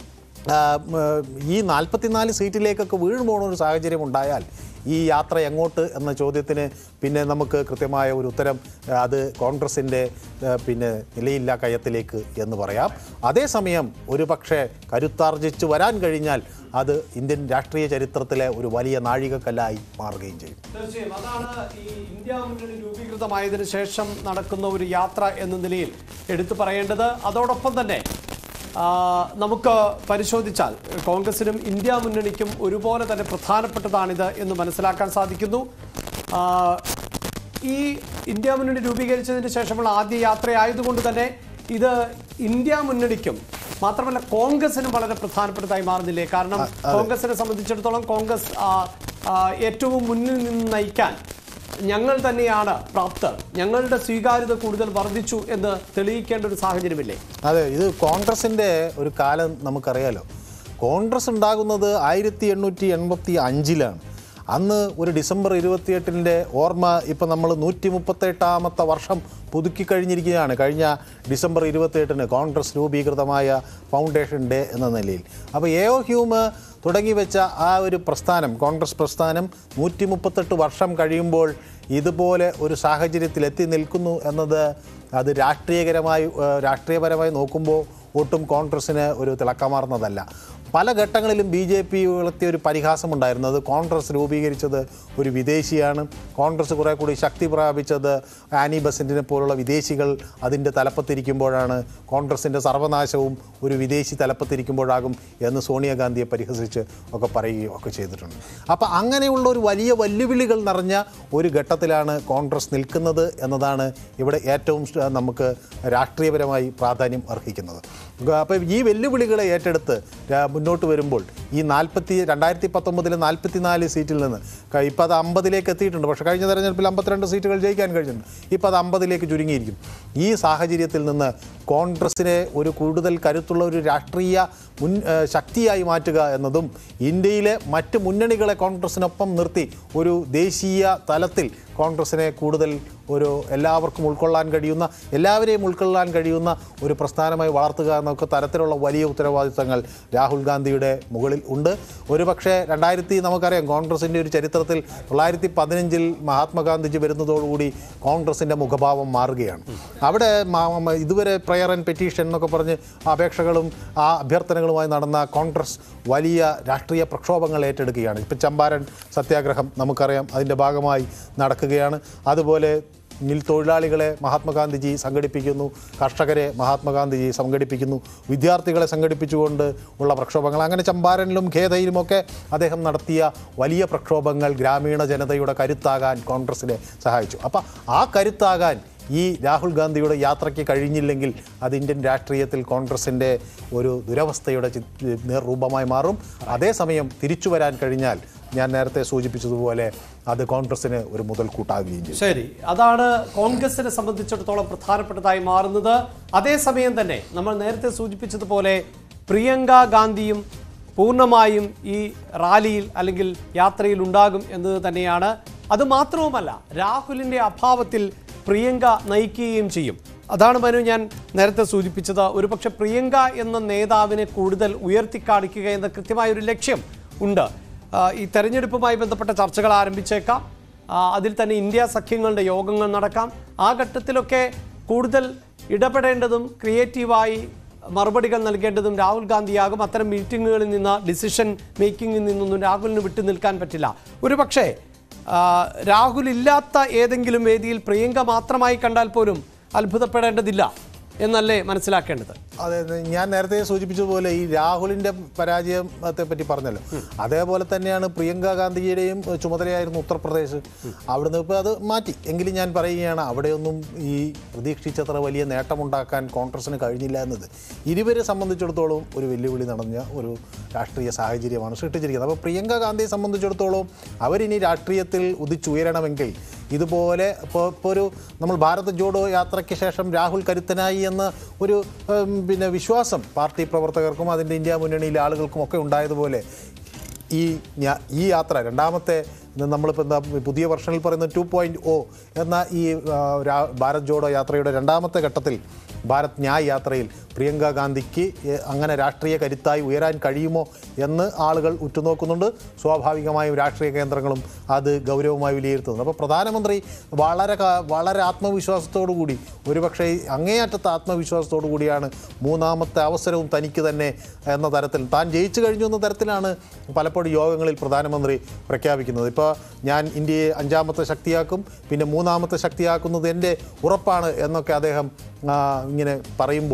ആ, ഉം, ഈ നാൽപ്പത്തിനാല് സീറ്റിലേക്കൊക്കെ വീണു പോകുന്ന ഒരു സാഹചര്യം ഉണ്ടായാൽ ഈ യാത്ര എങ്ങോട്ട് എന്ന ചോദ്യത്തിന് പിന്നെ നമുക്ക് കൃത്യമായ ഒരു ഉത്തരം ആ, അത് കോൺഗ്രസിൻ്റെ ആ, പിന്നെ നിലയില്ലാ കയത്തിലേക്ക് എന്ന് പറയാം അതേസമയം ഒരു പക്ഷേ കരുത്താർജിച്ച് വരാൻ കഴിഞ്ഞാൽ അത് ഇന്ത്യൻ രാഷ്ട്രീയ ചരിത്രത്തിലെ ഒരു വലിയ നാഴികക്കല്ലായി മാറുകയും ചെയ്യും തീർച്ചയായും അതാണ് ഈ ഇന്ത്യ മുന്നണി രൂപീകൃതമായതിനു ശേഷം നടക്കുന്ന ഒരു യാത്ര എന്ന നിലയിൽ എടുത്തു പറയേണ്ടത് അതോടൊപ്പം തന്നെ ആ, നമുക്ക് പരിശോധിച്ചാൽ കോൺഗ്രസിനും ഇന്ത്യ മുന്നണിക്കും ഒരുപോലെ തന്നെ പ്രധാനപ്പെട്ടതാണിത് എന്ന് മനസ്സിലാക്കാൻ സാധിക്കുന്നു ആ, ഈ ഇന്ത്യ മുന്നണി രൂപീകരിച്ചതിന് ശേഷമുള്ള ആദ്യ യാത്രയായതുകൊണ്ട് തന്നെ ഇത് ഇന്ത്യ മുന്നണിക്കും മാത്രമല്ല കോൺഗ്രസിനും വളരെ പ്രധാനപ്പെട്ടതായി മാറുന്നില്ലേ കാരണം കോൺഗ്രസിനെ സംബന്ധിച്ചിടത്തോളം കോൺഗ്രസ് ആ, ആ, ഏറ്റവും മുന്നിൽ നിന്ന് നയിക്കാൻ ഞങ്ങൾ തന്നെയാണ് പ്രാപ്തർ ഞങ്ങളുടെ സ്വീകാര്യത കൂടുതൽ വർദ്ധിച്ചു എന്ന് തെളിയിക്കേണ്ട ഒരു സാഹചര്യമില്ലേ അതെ ഇത് കോൺഗ്രസിൻ്റെ ഒരു കാലം നമുക്കറിയാലോ കോൺഗ്രസ് ഉണ്ടാകുന്നത് ആയിരത്തി എണ്ണൂറ്റി എൺപത്തി അഞ്ചിലാണ് അന്ന് ഒരു ഡിസംബർ ഇരുപത്തിയെട്ടിൻ്റെ ഓർമ്മ ഇപ്പം നമ്മൾ നൂറ്റി മുപ്പത്തെട്ടാമത്തെ വർഷം പുതുക്കി കഴിഞ്ഞിരിക്കുകയാണ് കഴിഞ്ഞ ഡിസംബർ ഇരുപത്തിയെട്ടിന് കോൺഗ്രസ് രൂപീകൃതമായ ഫൗണ്ടേഷൻ ഡേ എന്ന നിലയിൽ അപ്പോൾ എയോ ഹ്യൂമ് തുടങ്ങി വെച്ച ആ ഒരു പ്രസ്ഥാനം കോൺഗ്രസ് പ്രസ്ഥാനം നൂറ്റി മുപ്പത്തെട്ട് വർഷം കഴിയുമ്പോൾ ഇതുപോലെ ഒരു സാഹചര്യത്തിൽ എത്തി നിൽക്കുന്നു എന്നത് അത് രാഷ്ട്രീയകരമായി ഏഹ്, രാഷ്ട്രീയപരമായി നോക്കുമ്പോൾ ഒട്ടും കോൺഗ്രസ്സിന് ഒരു തിളക്കമാർന്നതല്ല പല ഘട്ടങ്ങളിലും ബി ജെ പി ഉയർത്തിയ ഒരു പരിഹാസമുണ്ടായിരുന്നു അത് കോൺഗ്രസ് രൂപീകരിച്ചത് ഒരു വിദേശിയാണ് കോൺഗ്രസ് കുറേ കൂടി ശക്തി പ്രാപിച്ചത് ആനി ബസന്റിനെ പോലുള്ള വിദേശികൾ അതിൻ്റെ തലപ്പത്തിരിക്കുമ്പോഴാണ് കോൺഗ്രസിൻ്റെ സർവനാശവും ഒരു വിദേശി തലപ്പത്തിരിക്കുമ്പോഴാകും എന്ന് സോണിയാഗാന്ധിയെ പരിഹസിച്ച് ഒക്കെ പറയുകയും ഒക്കെ ചെയ്തിട്ടുണ്ട് അപ്പോൾ അങ്ങനെയുള്ള ഒരു വലിയ വെല്ലുവിളികൾ നിറഞ്ഞ ഒരു ഘട്ടത്തിലാണ് കോൺഗ്രസ് നിൽക്കുന്നത് എന്നതാണ് ഇവിടെ ഏറ്റവും സ്- നമുക്ക് രാഷ്ട്രീയപരമായി പ്രാധാന്യം അർഹിക്കുന്നത് അപ്പോൾ ഈ വെല്ലുവിളികളെ ഏറ്റെടുത്ത് രാ- മുന്നോട്ട് വരുമ്പോൾ ഈ നാൽപ്പത്തി രണ്ടായിരത്തി പത്തൊമ്പതിലെ നാൽപ്പത്തി നാല് സീറ്റിൽ നിന്ന് ക- ഇപ്പോൾ അത് അമ്പതിലേക്ക് എത്തിയിട്ടുണ്ട് പക്ഷേ കഴിഞ്ഞ തെരഞ്ഞെടുപ്പിൽ അമ്പത്തിരണ്ട് സീറ്റുകൾ ജയിക്കാൻ കഴിഞ്ഞിട്ടുണ്ട് ഇപ്പോൾ അത് അമ്പതിലേക്ക് ചുരുങ്ങിയിരിക്കും ഈ സാഹചര്യത്തിൽ നിന്ന് കോൺഗ്രസിനെ ഒരു കൂടുതൽ കരുത്തുള്ള ഒരു രാഷ്ട്രീയ മുൻ ഏഹ് ശക്തിയായി മാറ്റുക എന്നതും ഇന്ത്യയിലെ മറ്റ് മുന്നണികളെ കോൺഗ്രസിനൊപ്പം നിർത്തി ഒരു ദേശീയ തലത്തിൽ കോൺഗ്രസിനെ കൂടുതൽ ഒരു എല്ലാവർക്കും ഉൾക്കൊള്ളാൻ കഴിയുന്ന എല്ലാവരെയും ഉൾക്കൊള്ളാൻ കഴിയുന്ന ഒരു പ്രസ്ഥാനമായി വളർത്തുക എന്നൊക്കെ തരത്തിലുള്ള വലിയ ഉത്തരവാദിത്തങ്ങൾ രാഹുൽ ഗാന്ധിയുടെ മുകളിൽ ഉണ്ട് ഒരുപക്ഷെ രണ്ടായിരത്തി നമുക്കറിയാം കോൺഗ്രസിൻ്റെ ഒരു ചരിത്രത്തിൽ തൊള്ളായിരത്തി പതിനഞ്ചിൽ മഹാത്മാഗാന്ധിജി വരുന്നതോടുകൂടി കോൺഗ്രസിൻ്റെ മുഖഭാവം മാറുകയാണ് അവിടെ മ- മ- ഇതുവരെ പ്രയർ ആൻഡ് പെറ്റീഷൻ എന്നൊക്കെ പറഞ്ഞ് അപേക്ഷകളും ആ അഭ്യർത്ഥനകളുമായി നടന്ന കോൺഗ്രസ് വലിയ രാഷ്ട്രീയ പ്രക്ഷോഭങ്ങൾ ഏറ്റെടുക്കുകയാണ് ഇപ്പം ചമ്പാരൻ സത്യാഗ്രഹം നമുക്കറിയാം അതിൻ്റെ ഭാഗമായി നടക്കുകയാണ് അതുപോലെ മിൽ തൊഴിലാളികളെ മഹാത്മാഗാന്ധിജി സംഘടിപ്പിക്കുന്നു കർഷകരെ മഹാത്മാഗാന്ധിജി സംഘടിപ്പിക്കുന്നു വിദ്യാർത്ഥികളെ സംഘടിപ്പിച്ചുകൊണ്ട് ഉള്ള പ്രക്ഷോഭങ്ങൾ അങ്ങനെ ചമ്പാരനിലും ഖേദയിലുമൊക്കെ അദ്ദേഹം നടത്തിയ വലിയ പ്രക്ഷോഭങ്ങൾ ഗ്രാമീണ ജനതയുടെ കരുത്താകാൻ കോൺഗ്രസിനെ സഹായിച്ചു അപ്പം ആ കരുത്താകാൻ ഈ രാഹുൽ ഗാന്ധിയുടെ യാത്രയ്ക്ക് കഴിഞ്ഞില്ലെങ്കിൽ അത് ഇന്ത്യൻ രാഷ്ട്രീയത്തിൽ കോൺഗ്രസിൻ്റെ ഒരു ദുരവസ്ഥയുടെ ചി- നേർരൂപമായി മാറും അതേസമയം തിരിച്ചു വരാൻ കഴിഞ്ഞാൽ ഞാൻ നേരത്തെ സൂചിപ്പിച്ചതുപോലെ അത് കോൺഗ്രസിന് ഒരു മുതൽക്കൂട്ടാകുകയും ചെയ്യും ശരി അതാണ് കോൺഗ്രസിനെ സംബന്ധിച്ചിടത്തോളം പ്രധാനപ്പെട്ടതായി മാറുന്നത് അതേസമയം തന്നെ നമ്മൾ നേരത്തെ സൂചിപ്പിച്ചതുപോലെ പ്രിയങ്ക ഗാന്ധിയും പൂർണ്ണമായും ഈ റാലിയിൽ അല്ലെങ്കിൽ യാത്രയിൽ ഉണ്ടാകും എന്നത് തന്നെയാണ് അത് മാത്രവുമല്ല രാഹുലിന്റെ അഭാവത്തിൽ പ്രിയങ്ക നയിക്കുകയും ചെയ്യും അതാണ് മനു ഞാൻ നേരത്തെ സൂചിപ്പിച്ചത് ഒരുപക്ഷെ പ്രിയങ്ക എന്ന നേതാവിനെ കൂടുതൽ ഉയർത്തിക്കാണിക്കുക എന്ന കൃത്യമായ ഒരു ലക്ഷ്യം ഉണ്ട് ആ, ഈ തെരഞ്ഞെടുപ്പുമായി ബന്ധപ്പെട്ട ചർച്ചകൾ ആരംഭിച്ചേക്കാം ആ, അതിൽ തന്നെ ഇന്ത്യ സഖ്യങ്ങളുടെ യോഗങ്ങൾ നടക്കാം ആ ഘട്ടത്തിലൊക്കെ കൂടുതൽ ഇടപെടേണ്ടതും ക്രിയേറ്റീവായി മറുപടികൾ നൽകേണ്ടതും രാഹുൽ ഗാന്ധിയാകും അത്തരം മീറ്റിങ്ങുകളിൽ നിന്ന് ഡിസിഷൻ മേക്കിങ്ങിൽ നിന്നൊന്നും രാഹുലിന് വിട്ടു നിൽക്കാൻ പറ്റില്ല ഒരു പക്ഷേ രാഹുൽ ഇല്ലാത്ത ഏതെങ്കിലും വേദിയിൽ പ്രിയങ്ക മാത്രമായി കണ്ടാൽ പോലും അത്ഭുതപ്പെടേണ്ടതില്ല എന്നല്ലേ മനസ്സിലാക്കേണ്ടത് അതെ അതെ. ഞാൻ നേരത്തെ സൂചിപ്പിച്ചതുപോലെ ഈ രാഹുലിന്റെ പരാജയത്തെ പറ്റി പറഞ്ഞല്ലോ അതേപോലെ തന്നെയാണ് പ്രിയങ്ക ഗാന്ധിയുടെയും ഏഹ്, ചുമതലയായിരുന്നു ഉത്തർപ്രദേശ് അവിടുന്ന് ഇപ്പോൾ അത് മാറ്റി എങ്കിലും ഞാൻ പറയുകയാണ് അവിടെയൊന്നും ഈ പ്രതീക്ഷിച്ചത്ര വലിയ നേട്ടമുണ്ടാക്കാൻ കോൺഗ്രസിന് കഴിഞ്ഞില്ല എന്നത് ഇരുവരെ സംബന്ധിച്ചിടത്തോളം ഒരു വെല്ലുവിളി നടന്ന ഒരു രാഷ്ട്രീയ സാഹചര്യമാണ് സൃഷ്ടിച്ചിരിക്കുന്നത് അപ്പോൾ പ്രിയങ്ക ഗാന്ധിയെ സംബന്ധിച്ചിടത്തോളം അവരിനി രാഷ്ട്രീയത്തിൽ ഉദിച്ചുയരണമെങ്കിൽ ഇതുപോലെ ഇപ്പോൾ ഇപ്പോൾ ഒരു നമ്മൾ ഭാരത് ജോഡോ യാത്രയ്ക്ക് ശേഷം രാഹുൽ കരുത്തനായി എന്ന ഒരു ഉം, പിന്നെ വിശ്വാസം പാർട്ടി പ്രവർത്തകർക്കും അതിൻ്റെ ഇന്ത്യ മുന്നണിയിലെ ആളുകൾക്കും ഒക്കെ ഉണ്ടായതുപോലെ ഈ ഞാ- ഈ യാത്ര രണ്ടാമത്തെ ഇത് നമ്മളിപ്പോൾ എന്താ പുതിയ വർഷനിൽ പറയുന്ന ടു പോയിൻറ്റ് ഒ എന്ന ഈ ആ, രാ- ഭാരത് ജോഡോ യാത്രയുടെ രണ്ടാമത്തെ ഘട്ടത്തിൽ ഭാരത് ന്യായ് യാത്രയിൽ പ്രിയങ്ക ഗാന്ധിക്ക് എ, അങ്ങനെ രാഷ്ട്രീയ കരുത്തായി ഉയരാൻ കഴിയുമോ എന്ന് ആളുകൾ ഉറ്റുനോക്കുന്നുണ്ട് സ്വാഭാവികമായും രാഷ്ട്രീയ കേന്ദ്രങ്ങളും അത് ഗൗരവമായി വിലയിരുത്തുന്നുണ്ട് അപ്പോൾ പ്രധാനമന്ത്രി വളരെ ക- വളരെ ആത്മവിശ്വാസത്തോടു കൂടി ഒരുപക്ഷേ അങ്ങേയറ്റത്തെ ആത്മവിശ്വാസത്തോടു കൂടിയാണ് മൂന്നാമത്തെ അവസരവും തനിക്ക് തന്നെ എന്ന തരത്തിൽ താൻ ജയിച്ചു കഴിഞ്ഞു എന്ന തരത്തിലാണ് പലപ്പോഴും യോഗങ്ങളിൽ പ്രധാനമന്ത്രി പ്രഖ്യാപിക്കുന്നത് ഇപ്പോൾ ഞാൻ ഇന്ത്യയെ അഞ്ചാമത്തെ ശക്തിയാക്കും പിന്നെ മൂന്നാമത്തെ ശക്തിയാക്കുന്നത് എൻ്റെ ഉറപ്പാണ് എന്നൊക്കെ അദ്ദേഹം ആ, ഇങ്ങനെ പറയുമ്പോൾ താൻ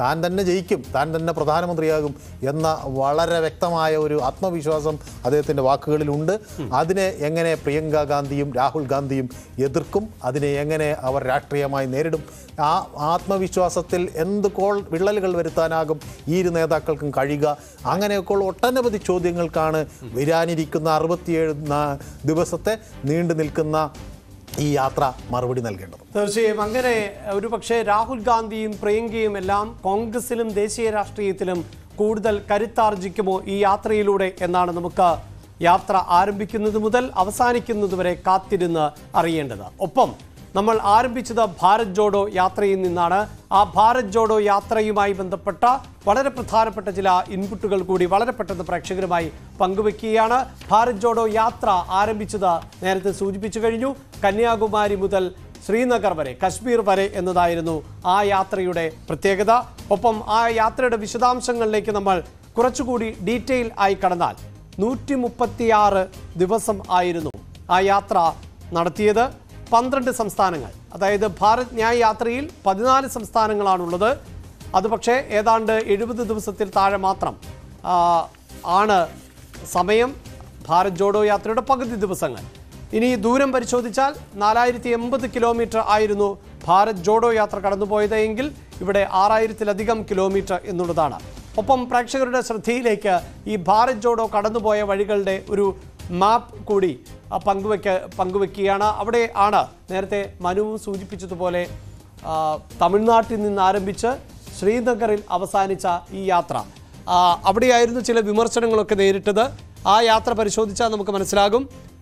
താൻ തന്നെ ജയിക്കും താൻ തന്നെ പ്രധാനമന്ത്രിയാകും എന്ന വളരെ വ്യക്തമായ ഒരു ആത്മവിശ്വാസം അദ്ദേഹത്തിൻ്റെ വാക്കുകളിലുണ്ട് അതിനെ എങ്ങനെ പ്രിയങ്ക ഗാന്ധിയും രാഹുൽ ഗാന്ധിയും എതിർക്കും അതിനെ എങ്ങനെ അവർ രാഷ്ട്രീയമായി നേരിടും ആ ആത്മവിശ്വാസത്തിൽ എന്ത് കോൾ വിള്ളലുകൾ വരുത്താനാകും ഈ ഇരു നേതാക്കൾക്കും കഴിയുക അങ്ങനെയൊക്കെയുള്ള ഒട്ടനവധി ചോദ്യങ്ങൾക്കാണ് വരാനിരിക്കുന്ന അറുപത്തിയേഴ് നാ- ദിവസത്തെ നീണ്ടു നിൽക്കുന്ന ഈ യാത്ര മറുപടി നൽകേണ്ടത് തീർച്ചയായും അങ്ങനെ ഒരു പക്ഷേ രാഹുൽ ഗാന്ധിയും പ്രിയങ്കയും എല്ലാം കോൺഗ്രസിലും ദേശീയ രാഷ്ട്രീയത്തിലും കൂടുതൽ കരുത്താർജിക്കുമോ ഈ യാത്രയിലൂടെ എന്നാണ് നമുക്ക് യാത്ര ആരംഭിക്കുന്നത് മുതൽ അവസാനിക്കുന്നത് വരെ കാത്തിരുന്ന് അറിയേണ്ടത് ഒപ്പം നമ്മൾ ആരംഭിച്ചത് ഭാരത് ജോഡോ യാത്രയിൽ നിന്നാണ് ആ ഭാരത് ജോഡോ യാത്രയുമായി ബന്ധപ്പെട്ട വളരെ പ്രധാനപ്പെട്ട ചില ഇൻപുട്ടുകൾ കൂടി വളരെ പെട്ടെന്ന് പ്രേക്ഷകരുമായി പങ്കുവെക്കുകയാണ് ഭാരത് ജോഡോ യാത്ര ആരംഭിച്ചത് നേരത്തെ സൂചിപ്പിച്ചു കഴിഞ്ഞു കന്യാകുമാരി മുതൽ ശ്രീനഗർ വരെ കശ്മീർ വരെ എന്നതായിരുന്നു ആ യാത്രയുടെ പ്രത്യേകത ഒപ്പം ആ യാത്രയുടെ വിശദാംശങ്ങളിലേക്ക് നമ്മൾ കുറച്ചുകൂടി ഡീറ്റെയിൽ ആയി കടന്നാൽ നൂറ്റി മുപ്പത്തിയാറ് ദിവസം ആയിരുന്നു ആ യാത്ര നടത്തിയത് പന്ത്രണ്ട് സംസ്ഥാനങ്ങൾ അതായത് ഭാരത് ന്യായ് യാത്രയിൽ പതിനാല് സംസ്ഥാനങ്ങളാണുള്ളത് അത് പക്ഷേ ഏതാണ്ട് എഴുപത് ദിവസത്തിൽ താഴെ മാത്രം ആ, ആണ് സമയം ഭാരത് ജോഡോ യാത്രയുടെ പകുതി ദിവസങ്ങൾ ഇനി ദൂരം പരിശോധിച്ചാൽ നാലായിരത്തി എൺപത് കിലോമീറ്റർ ആയിരുന്നു ഭാരത് ജോഡോ യാത്ര കടന്നുപോയത് എങ്കിൽ ഇവിടെ ആറായിരത്തിലധികം കിലോമീറ്റർ എന്നുള്ളതാണ് ഒപ്പം പ്രേക്ഷകരുടെ ശ്രദ്ധയിലേക്ക് ഈ ഭാരത് ജോഡോ കടന്നുപോയ വഴികളുടെ ഒരു മാപ്പ് കൂടി ആ, പങ്കുവെക്ക പങ്കുവെക്കുകയാണ് അവിടെ ആണ് നേരത്തെ മനുവും സൂചിപ്പിച്ചതുപോലെ ആ, തമിഴ്നാട്ടിൽ നിന്ന് ആരംഭിച്ച് ശ്രീനഗറിൽ അവസാനിച്ച ഈ യാത്ര ആ, അവിടെയായിരുന്നു ചില വിമർശനങ്ങളൊക്കെ നേരിട്ടത് ആ യാത്ര പരിശോധിച്ചാൽ നമുക്ക് മനസ്സിലാകും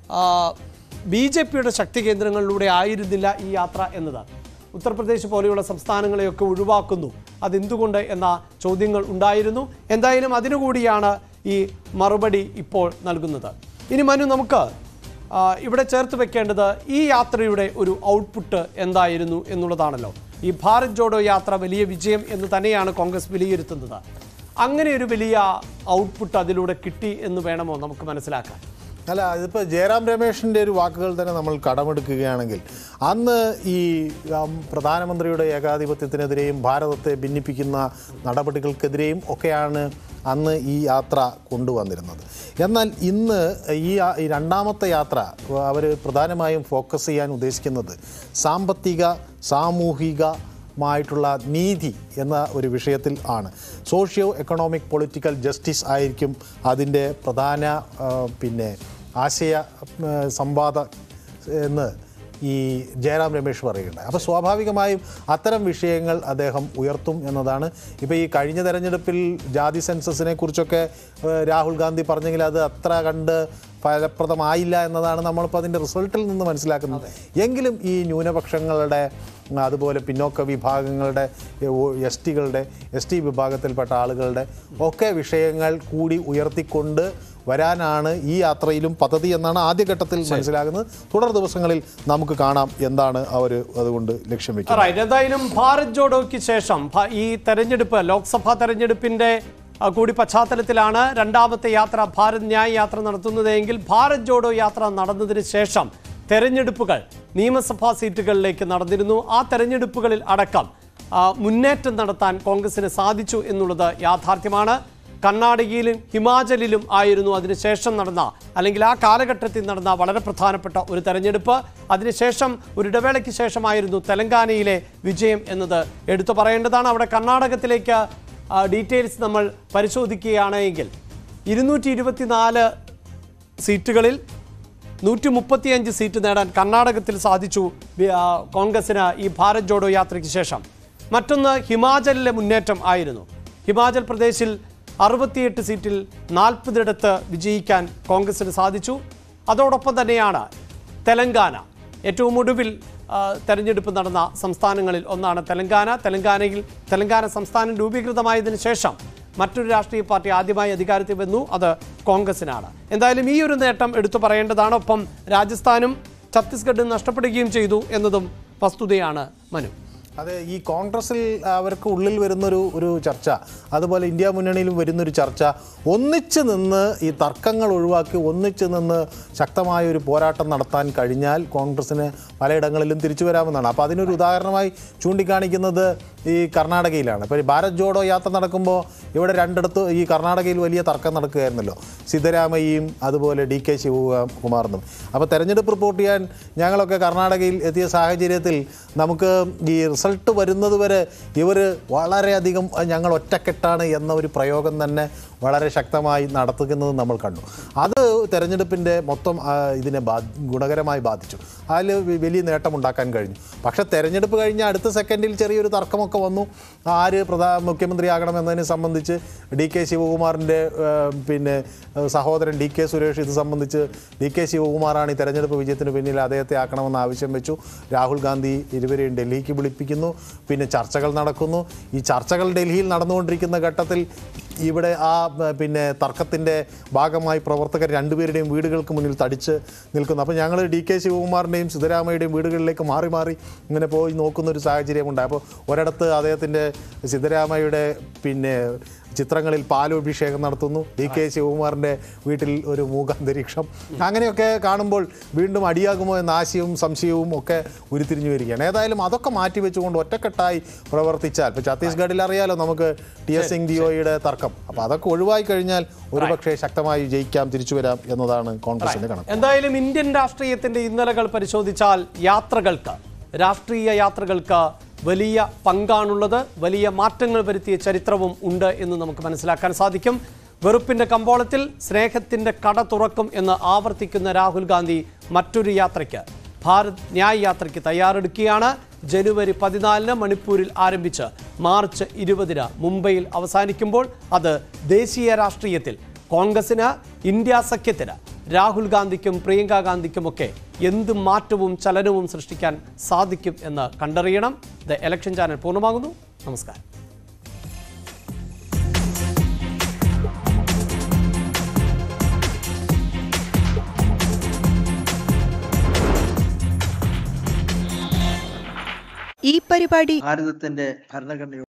ബി ജെ പിയുടെ ശക്തി കേന്ദ്രങ്ങളിലൂടെ ആയിരുന്നില്ല ഈ യാത്ര എന്നത് ഉത്തർപ്രദേശ് പോലെയുള്ള സംസ്ഥാനങ്ങളെയൊക്കെ ഒഴിവാക്കുന്നു അതെന്തുകൊണ്ട് എന്ന ചോദ്യങ്ങൾ ഉണ്ടായിരുന്നു എന്തായാലും അതിനുകൂടിയാണ് ഈ മറുപടി ഇപ്പോൾ നൽകുന്നത് ഇനി മനു നമുക്ക് ആ, ഇവിടെ ചേർത്ത് വെക്കേണ്ടത് ഈ യാത്രയുടെ ഒരു ഔട്ട്പുട്ട് എന്തായിരുന്നു എന്നുള്ളതാണല്ലോ ഈ ഭാരത് ജോഡോ യാത്ര വലിയ വിജയം എന്ന് തന്നെയാണ് കോൺഗ്രസ് വിലയിരുത്തുന്നത് അങ്ങനെ ഒരു വലിയ ഔട്ട്പുട്ട് അതിലൂടെ കിട്ടി എന്ന് വേണമോ നമുക്ക് മനസ്സിലാക്കാൻ അല്ല ഇതിപ്പോൾ ജയറാം രമേഷിൻ്റെ ഒരു വാക്കുകൾ തന്നെ നമ്മൾ കടമെടുക്കുകയാണെങ്കിൽ അന്ന് ഈ ഉം, പ്രധാനമന്ത്രിയുടെ ഏകാധിപത്യത്തിനെതിരെയും ഭാരതത്തെ ഭിന്നിപ്പിക്കുന്ന നടപടികൾക്കെതിരെയും ഒക്കെയാണ് അന്ന് ഈ യാത്ര കൊണ്ടുവന്നിരുന്നത് എന്നാൽ ഇന്ന് ഈ യാ- ഈ രണ്ടാമത്തെ യാത്ര അവർ പ്രധാനമായും ഫോക്കസ് ചെയ്യാൻ ഉദ്ദേശിക്കുന്നത് സാമ്പത്തിക സാമൂഹിക മായിട്ടുള്ള നീതി എന്ന ഒരു വിഷയത്തിൽ ആണ് സോഷ്യോ എക്കണോമിക് പൊളിറ്റിക്കൽ ജസ്റ്റിസ് ആയിരിക്കും അതിൻ്റെ പ്രധാന ആ, പിന്നെ ആശയ ആ, സംവാദ എന്ന് ഈ ജയറാം രമേശ് പറയുകയുണ്ടായി അപ്പോൾ സ്വാഭാവികമായും അത്തരം വിഷയങ്ങൾ അദ്ദേഹം ഉയർത്തും എന്നതാണ് ഇപ്പോൾ ഈ കഴിഞ്ഞ തെരഞ്ഞെടുപ്പിൽ ജാതി സെൻസസിനെ കുറിച്ചൊക്കെ ഏഹ്, രാഹുൽ ഗാന്ധി പറഞ്ഞെങ്കിൽ അത് അത്ര കണ്ട് ഫലപ്രദമായില്ല എന്നതാണ് നമ്മളിപ്പോൾ അതിൻ്റെ റിസൾട്ടിൽ നിന്ന് മനസ്സിലാക്കുന്നത് എങ്കിലും ഈ ന്യൂനപക്ഷങ്ങളുടെ ഉം, അതുപോലെ പിന്നോക്ക വിഭാഗങ്ങളുടെ എസ് ടികളുടെ എസ് ടി വിഭാഗത്തിൽപ്പെട്ട ആളുകളുടെ ഒക്കെ വിഷയങ്ങൾ കൂടി ഉയർത്തിക്കൊണ്ട് വരാനാണ് ഈ യാത്രയിലും പദ്ധതി എന്നാണ് ആദ്യഘട്ടത്തിൽ മനസ്സിലാകുന്നത് തുടർ ദിവസങ്ങളിൽ നമുക്ക് കാണാം എന്താണ് അവർ അതുകൊണ്ട് ലക്ഷ്യം വെക്കുന്നത് റൈറ്റ് എന്തായാലും ഭാരത് ജോഡോയ്ക്ക് ശേഷം ഭ- ഈ തെരഞ്ഞെടുപ്പ് ലോക്സഭാ തെരഞ്ഞെടുപ്പിന്റെ ആ, കൂടി പശ്ചാത്തലത്തിലാണ് രണ്ടാമത്തെ യാത്ര ഭാരത് ന്യായ് യാത്ര നടത്തുന്നതെങ്കിൽ ഭാരത് ജോഡോ യാത്ര നടന്നതിന് ശേഷം തെരഞ്ഞെടുപ്പുകൾ നിയമസഭാ സീറ്റുകളിലേക്ക് നടന്നിരുന്നു ആ തെരഞ്ഞെടുപ്പുകളിൽ അടക്കം ആ, മുന്നേറ്റം നടത്താൻ കോൺഗ്രസിന് സാധിച്ചു എന്നുള്ളത് യാഥാർത്ഥ്യമാണ് കർണാടകയിലും ഹിമാചലിലും ആയിരുന്നു അതിനുശേഷം നടന്ന അല്ലെങ്കിൽ ആ കാലഘട്ടത്തിൽ നടന്ന വളരെ പ്രധാനപ്പെട്ട ഒരു തെരഞ്ഞെടുപ്പ് അതിനുശേഷം ഒരു ഇടവേളയ്ക്ക് ശേഷമായിരുന്നു തെലങ്കാനയിലെ വിജയം എന്നത് എടുത്തു പറയേണ്ടതാണ് അവിടെ കർണാടകത്തിലേക്ക് ആ, ഡീറ്റെയിൽസ് നമ്മൾ പരിശോധിക്കുകയാണെങ്കിൽ ഇരുന്നൂറ്റി ഇരുപത്തിനാല് സീറ്റുകളിൽ നൂറ്റി മുപ്പത്തിയഞ്ച് സീറ്റ് നേടാൻ കർണാടകത്തിൽ സാധിച്ചു ബി- ആ, കോൺഗ്രസിന് ഈ ഭാരത് ജോഡോ യാത്രയ്ക്ക് ശേഷം മറ്റൊന്ന് ഹിമാചലിലെ മുന്നേറ്റം ആയിരുന്നു ഹിമാചൽ പ്രദേശിൽ അറുപത്തിയെട്ട് സീറ്റിൽ നാൽപ്പതിടത്ത് വിജയിക്കാൻ കോൺഗ്രസിന് സാധിച്ചു അതോടൊപ്പം തന്നെയാണ് തെലങ്കാന ഏറ്റവും ഒടുവിൽ ആ, തെരഞ്ഞെടുപ്പ് നടന്ന സംസ്ഥാനങ്ങളിൽ ഒന്നാണ് തെലങ്കാന തെലങ്കാനയിൽ തെലങ്കാന സംസ്ഥാനം രൂപീകൃതമായതിനു ശേഷം മറ്റൊരു രാഷ്ട്രീയ പാർട്ടി ആദ്യമായി അധികാരത്തിൽ വന്നു അത് കോൺഗ്രസിനാണ് എന്തായാലും ഈ ഒരു നേട്ടം എടുത്തു പറയേണ്ടതാണ് ഒപ്പം രാജസ്ഥാനും ഛത്തീസ്ഗഡും നഷ്ടപ്പെടുകയും ചെയ്തു എന്നതും വസ്തുതയാണ് മനു അതെ ഈ കോൺഗ്രസിൽ അവർക്ക് ഉള്ളിൽ വരുന്നൊരു ഒരു ചർച്ച അതുപോലെ ഇന്ത്യ മുന്നണിയിലും വരുന്നൊരു ചർച്ച ഒന്നിച്ച് നിന്ന് ഈ തർക്കങ്ങൾ ഒഴിവാക്കി ഒന്നിച്ച് നിന്ന് ശക്തമായ ഒരു പോരാട്ടം നടത്താൻ കഴിഞ്ഞാൽ കോൺഗ്രസ്സിന് പലയിടങ്ങളിലും തിരിച്ചു വരാമെന്നാണ് അപ്പോൾ അതിനൊരു ഉദാഹരണമായി ചൂണ്ടിക്കാണിക്കുന്നത് ഈ കർണാടകയിലാണ് ഇപ്പോൾ ഈ ഭാരത് ജോഡോ യാത്ര നടക്കുമ്പോൾ ഇവിടെ രണ്ടിടത്ത് ഈ കർണാടകയിൽ വലിയ തർക്കം നടക്കുകയായിരുന്നല്ലോ സിദ്ധരാമയ്യയും അതുപോലെ ഡി കെ ശിവകുമാറിനും അപ്പോൾ തെരഞ്ഞെടുപ്പ് റിപ്പോർട്ട് ചെയ്യാൻ ഞങ്ങളൊക്കെ കർണാടകയിൽ എത്തിയ സാഹചര്യത്തിൽ നമുക്ക് ഈ റിസൾട്ട് വരുന്നത് വരെ ഇവർ വളരെയധികം "അഹ് ഞങ്ങൾ ഒറ്റക്കെട്ടാണ് എന്ന ഒരു പ്രയോഗം തന്നെ വളരെ ശക്തമായി നടത്തുന്നത് നമ്മൾ കണ്ടു അത് തെരഞ്ഞെടുപ്പിൻ്റെ മൊത്തം ആ, ഇതിനെ ബാ ഗുണകരമായി ബാധിച്ചു അതിൽ വ- വലിയ നേട്ടമുണ്ടാക്കാൻ കഴിഞ്ഞു പക്ഷേ തെരഞ്ഞെടുപ്പ് കഴിഞ്ഞ അടുത്ത സെക്കൻഡിൽ ചെറിയൊരു തർക്കമൊക്കെ വന്നു ആര് പ്രധാന മുഖ്യമന്ത്രിയാകണം എന്നതിനെ സംബന്ധിച്ച് ഡി കെ ശിവകുമാറിൻ്റെ പിന്നെ ഏഹ്, സഹോദരൻ ഡി കെ സുരേഷ് ഇത് സംബന്ധിച്ച് ഡി കെ ശിവകുമാറാണ് ഈ തെരഞ്ഞെടുപ്പ് വിജയത്തിന് പിന്നിൽ അദ്ദേഹത്തെ ആക്കണമെന്ന് ആവശ്യം വെച്ചു രാഹുൽ ഗാന്ധി ഇരുവരെയും ഡൽഹിക്ക് വിളിപ്പിക്കുന്നു പിന്നെ ചർച്ചകൾ നടക്കുന്നു ഈ ചർച്ചകൾ ഡൽഹിയിൽ നടന്നുകൊണ്ടിരിക്കുന്ന ഘട്ടത്തിൽ ഇവിടെ ആ ബ- പിന്നെ തർക്കത്തിൻ്റെ ഭാഗമായി പ്രവർത്തകർ രണ്ടുപേരുടെയും വീടുകൾക്ക് മുന്നിൽ തടിച്ച് നിൽക്കുന്നു അപ്പോൾ ഞങ്ങൾ ഡി കെ ശിവകുമാറിൻ്റെയും സിദ്ധരാമയുടെയും വീടുകളിലേക്ക് മാറി മാറി ഇങ്ങനെ പോയി നോക്കുന്ന ഒരു സാഹചര്യമുണ്ട് അപ്പോൾ ഒരിടത്ത് അദ്ദേഹത്തിൻ്റെ സിദ്ധരാമയുടെ പിന്നെ ചിത്രങ്ങളിൽ പാലഭിഷേകം നടത്തുന്നു ഡി കെ ശിവകുമാറിൻ്റെ വീട്ടിൽ ഒരു മൂകാന്തരീക്ഷം അങ്ങനെയൊക്കെ കാണുമ്പോൾ വീണ്ടും അടിയാകുമോ എന്ന ആശയവും സംശയവും ഒക്കെ ഉരുത്തിരിഞ്ഞു വരികയാണ് ഏതായാലും അതൊക്കെ മാറ്റി വെച്ചുകൊണ്ട് ഒറ്റക്കെട്ടായി പ്രവർത്തിച്ചാൽ ഇപ്പോൾ ഛത്തീസ്ഗഡിൽ അറിയാലോ നമുക്ക് ടി എസ് സിംഗ് ഡിഒയുടെ തർക്കം അപ്പോൾ അതൊക്കെ ഒഴിവായി കഴിഞ്ഞാൽ ഒരുപക്ഷെ ശക്തമായി ജയിക്കാം തിരിച്ചു വരാം എന്നതാണ് കോൺഗ്രസിന്റെ കണക്ക് എന്തായാലും ഇന്ത്യൻ രാഷ്ട്രീയത്തിന്റെ ഇന്നലകൾ പരിശോധിച്ചാൽ യാത്രകൾക്ക് രാഷ്ട്രീയ യാത്രകൾക്ക് വലിയ പങ്കാണുള്ളത് വലിയ മാറ്റങ്ങൾ വരുത്തിയ ചരിത്രവും ഉണ്ട് എന്ന് നമുക്ക് മനസ്സിലാക്കാൻ സാധിക്കും വെറുപ്പിന്റെ കമ്പോളത്തിൽ സ്നേഹത്തിന്റെ കട തുറക്കും എന്ന് ആവർത്തിക്കുന്ന രാഹുൽ ഗാന്ധി മറ്റൊരു യാത്രയ്ക്ക് ഭാരത് ന്യായ് യാത്രയ്ക്ക് തയ്യാറെടുക്കുകയാണ് ജനുവരി പതിനാലിന് മണിപ്പൂരിൽ ആരംഭിച്ച് മാർച്ച് ഇരുപതിന് മുംബൈയിൽ അവസാനിക്കുമ്പോൾ അത് ദേശീയ രാഷ്ട്രീയത്തിൽ കോൺഗ്രസിന് ഇന്ത്യ സഖ്യത്തിന് രാഹുൽ ഗാന്ധിക്കും പ്രിയങ്ക ഗാന്ധിക്കുമൊക്കെ എന്ത് മാറ്റവും ചലനവും സൃഷ്ടിക്കാൻ സാധിക്കും എന്ന് കണ്ടറിയണം ദ ഇലക്ഷൻ ചാനൽ പൂർണ്ണമാകുന്നു നമസ്കാരം ഈ പരിപാടി ഭാരതത്തിന്റെ ഭരണഘടനയുടെ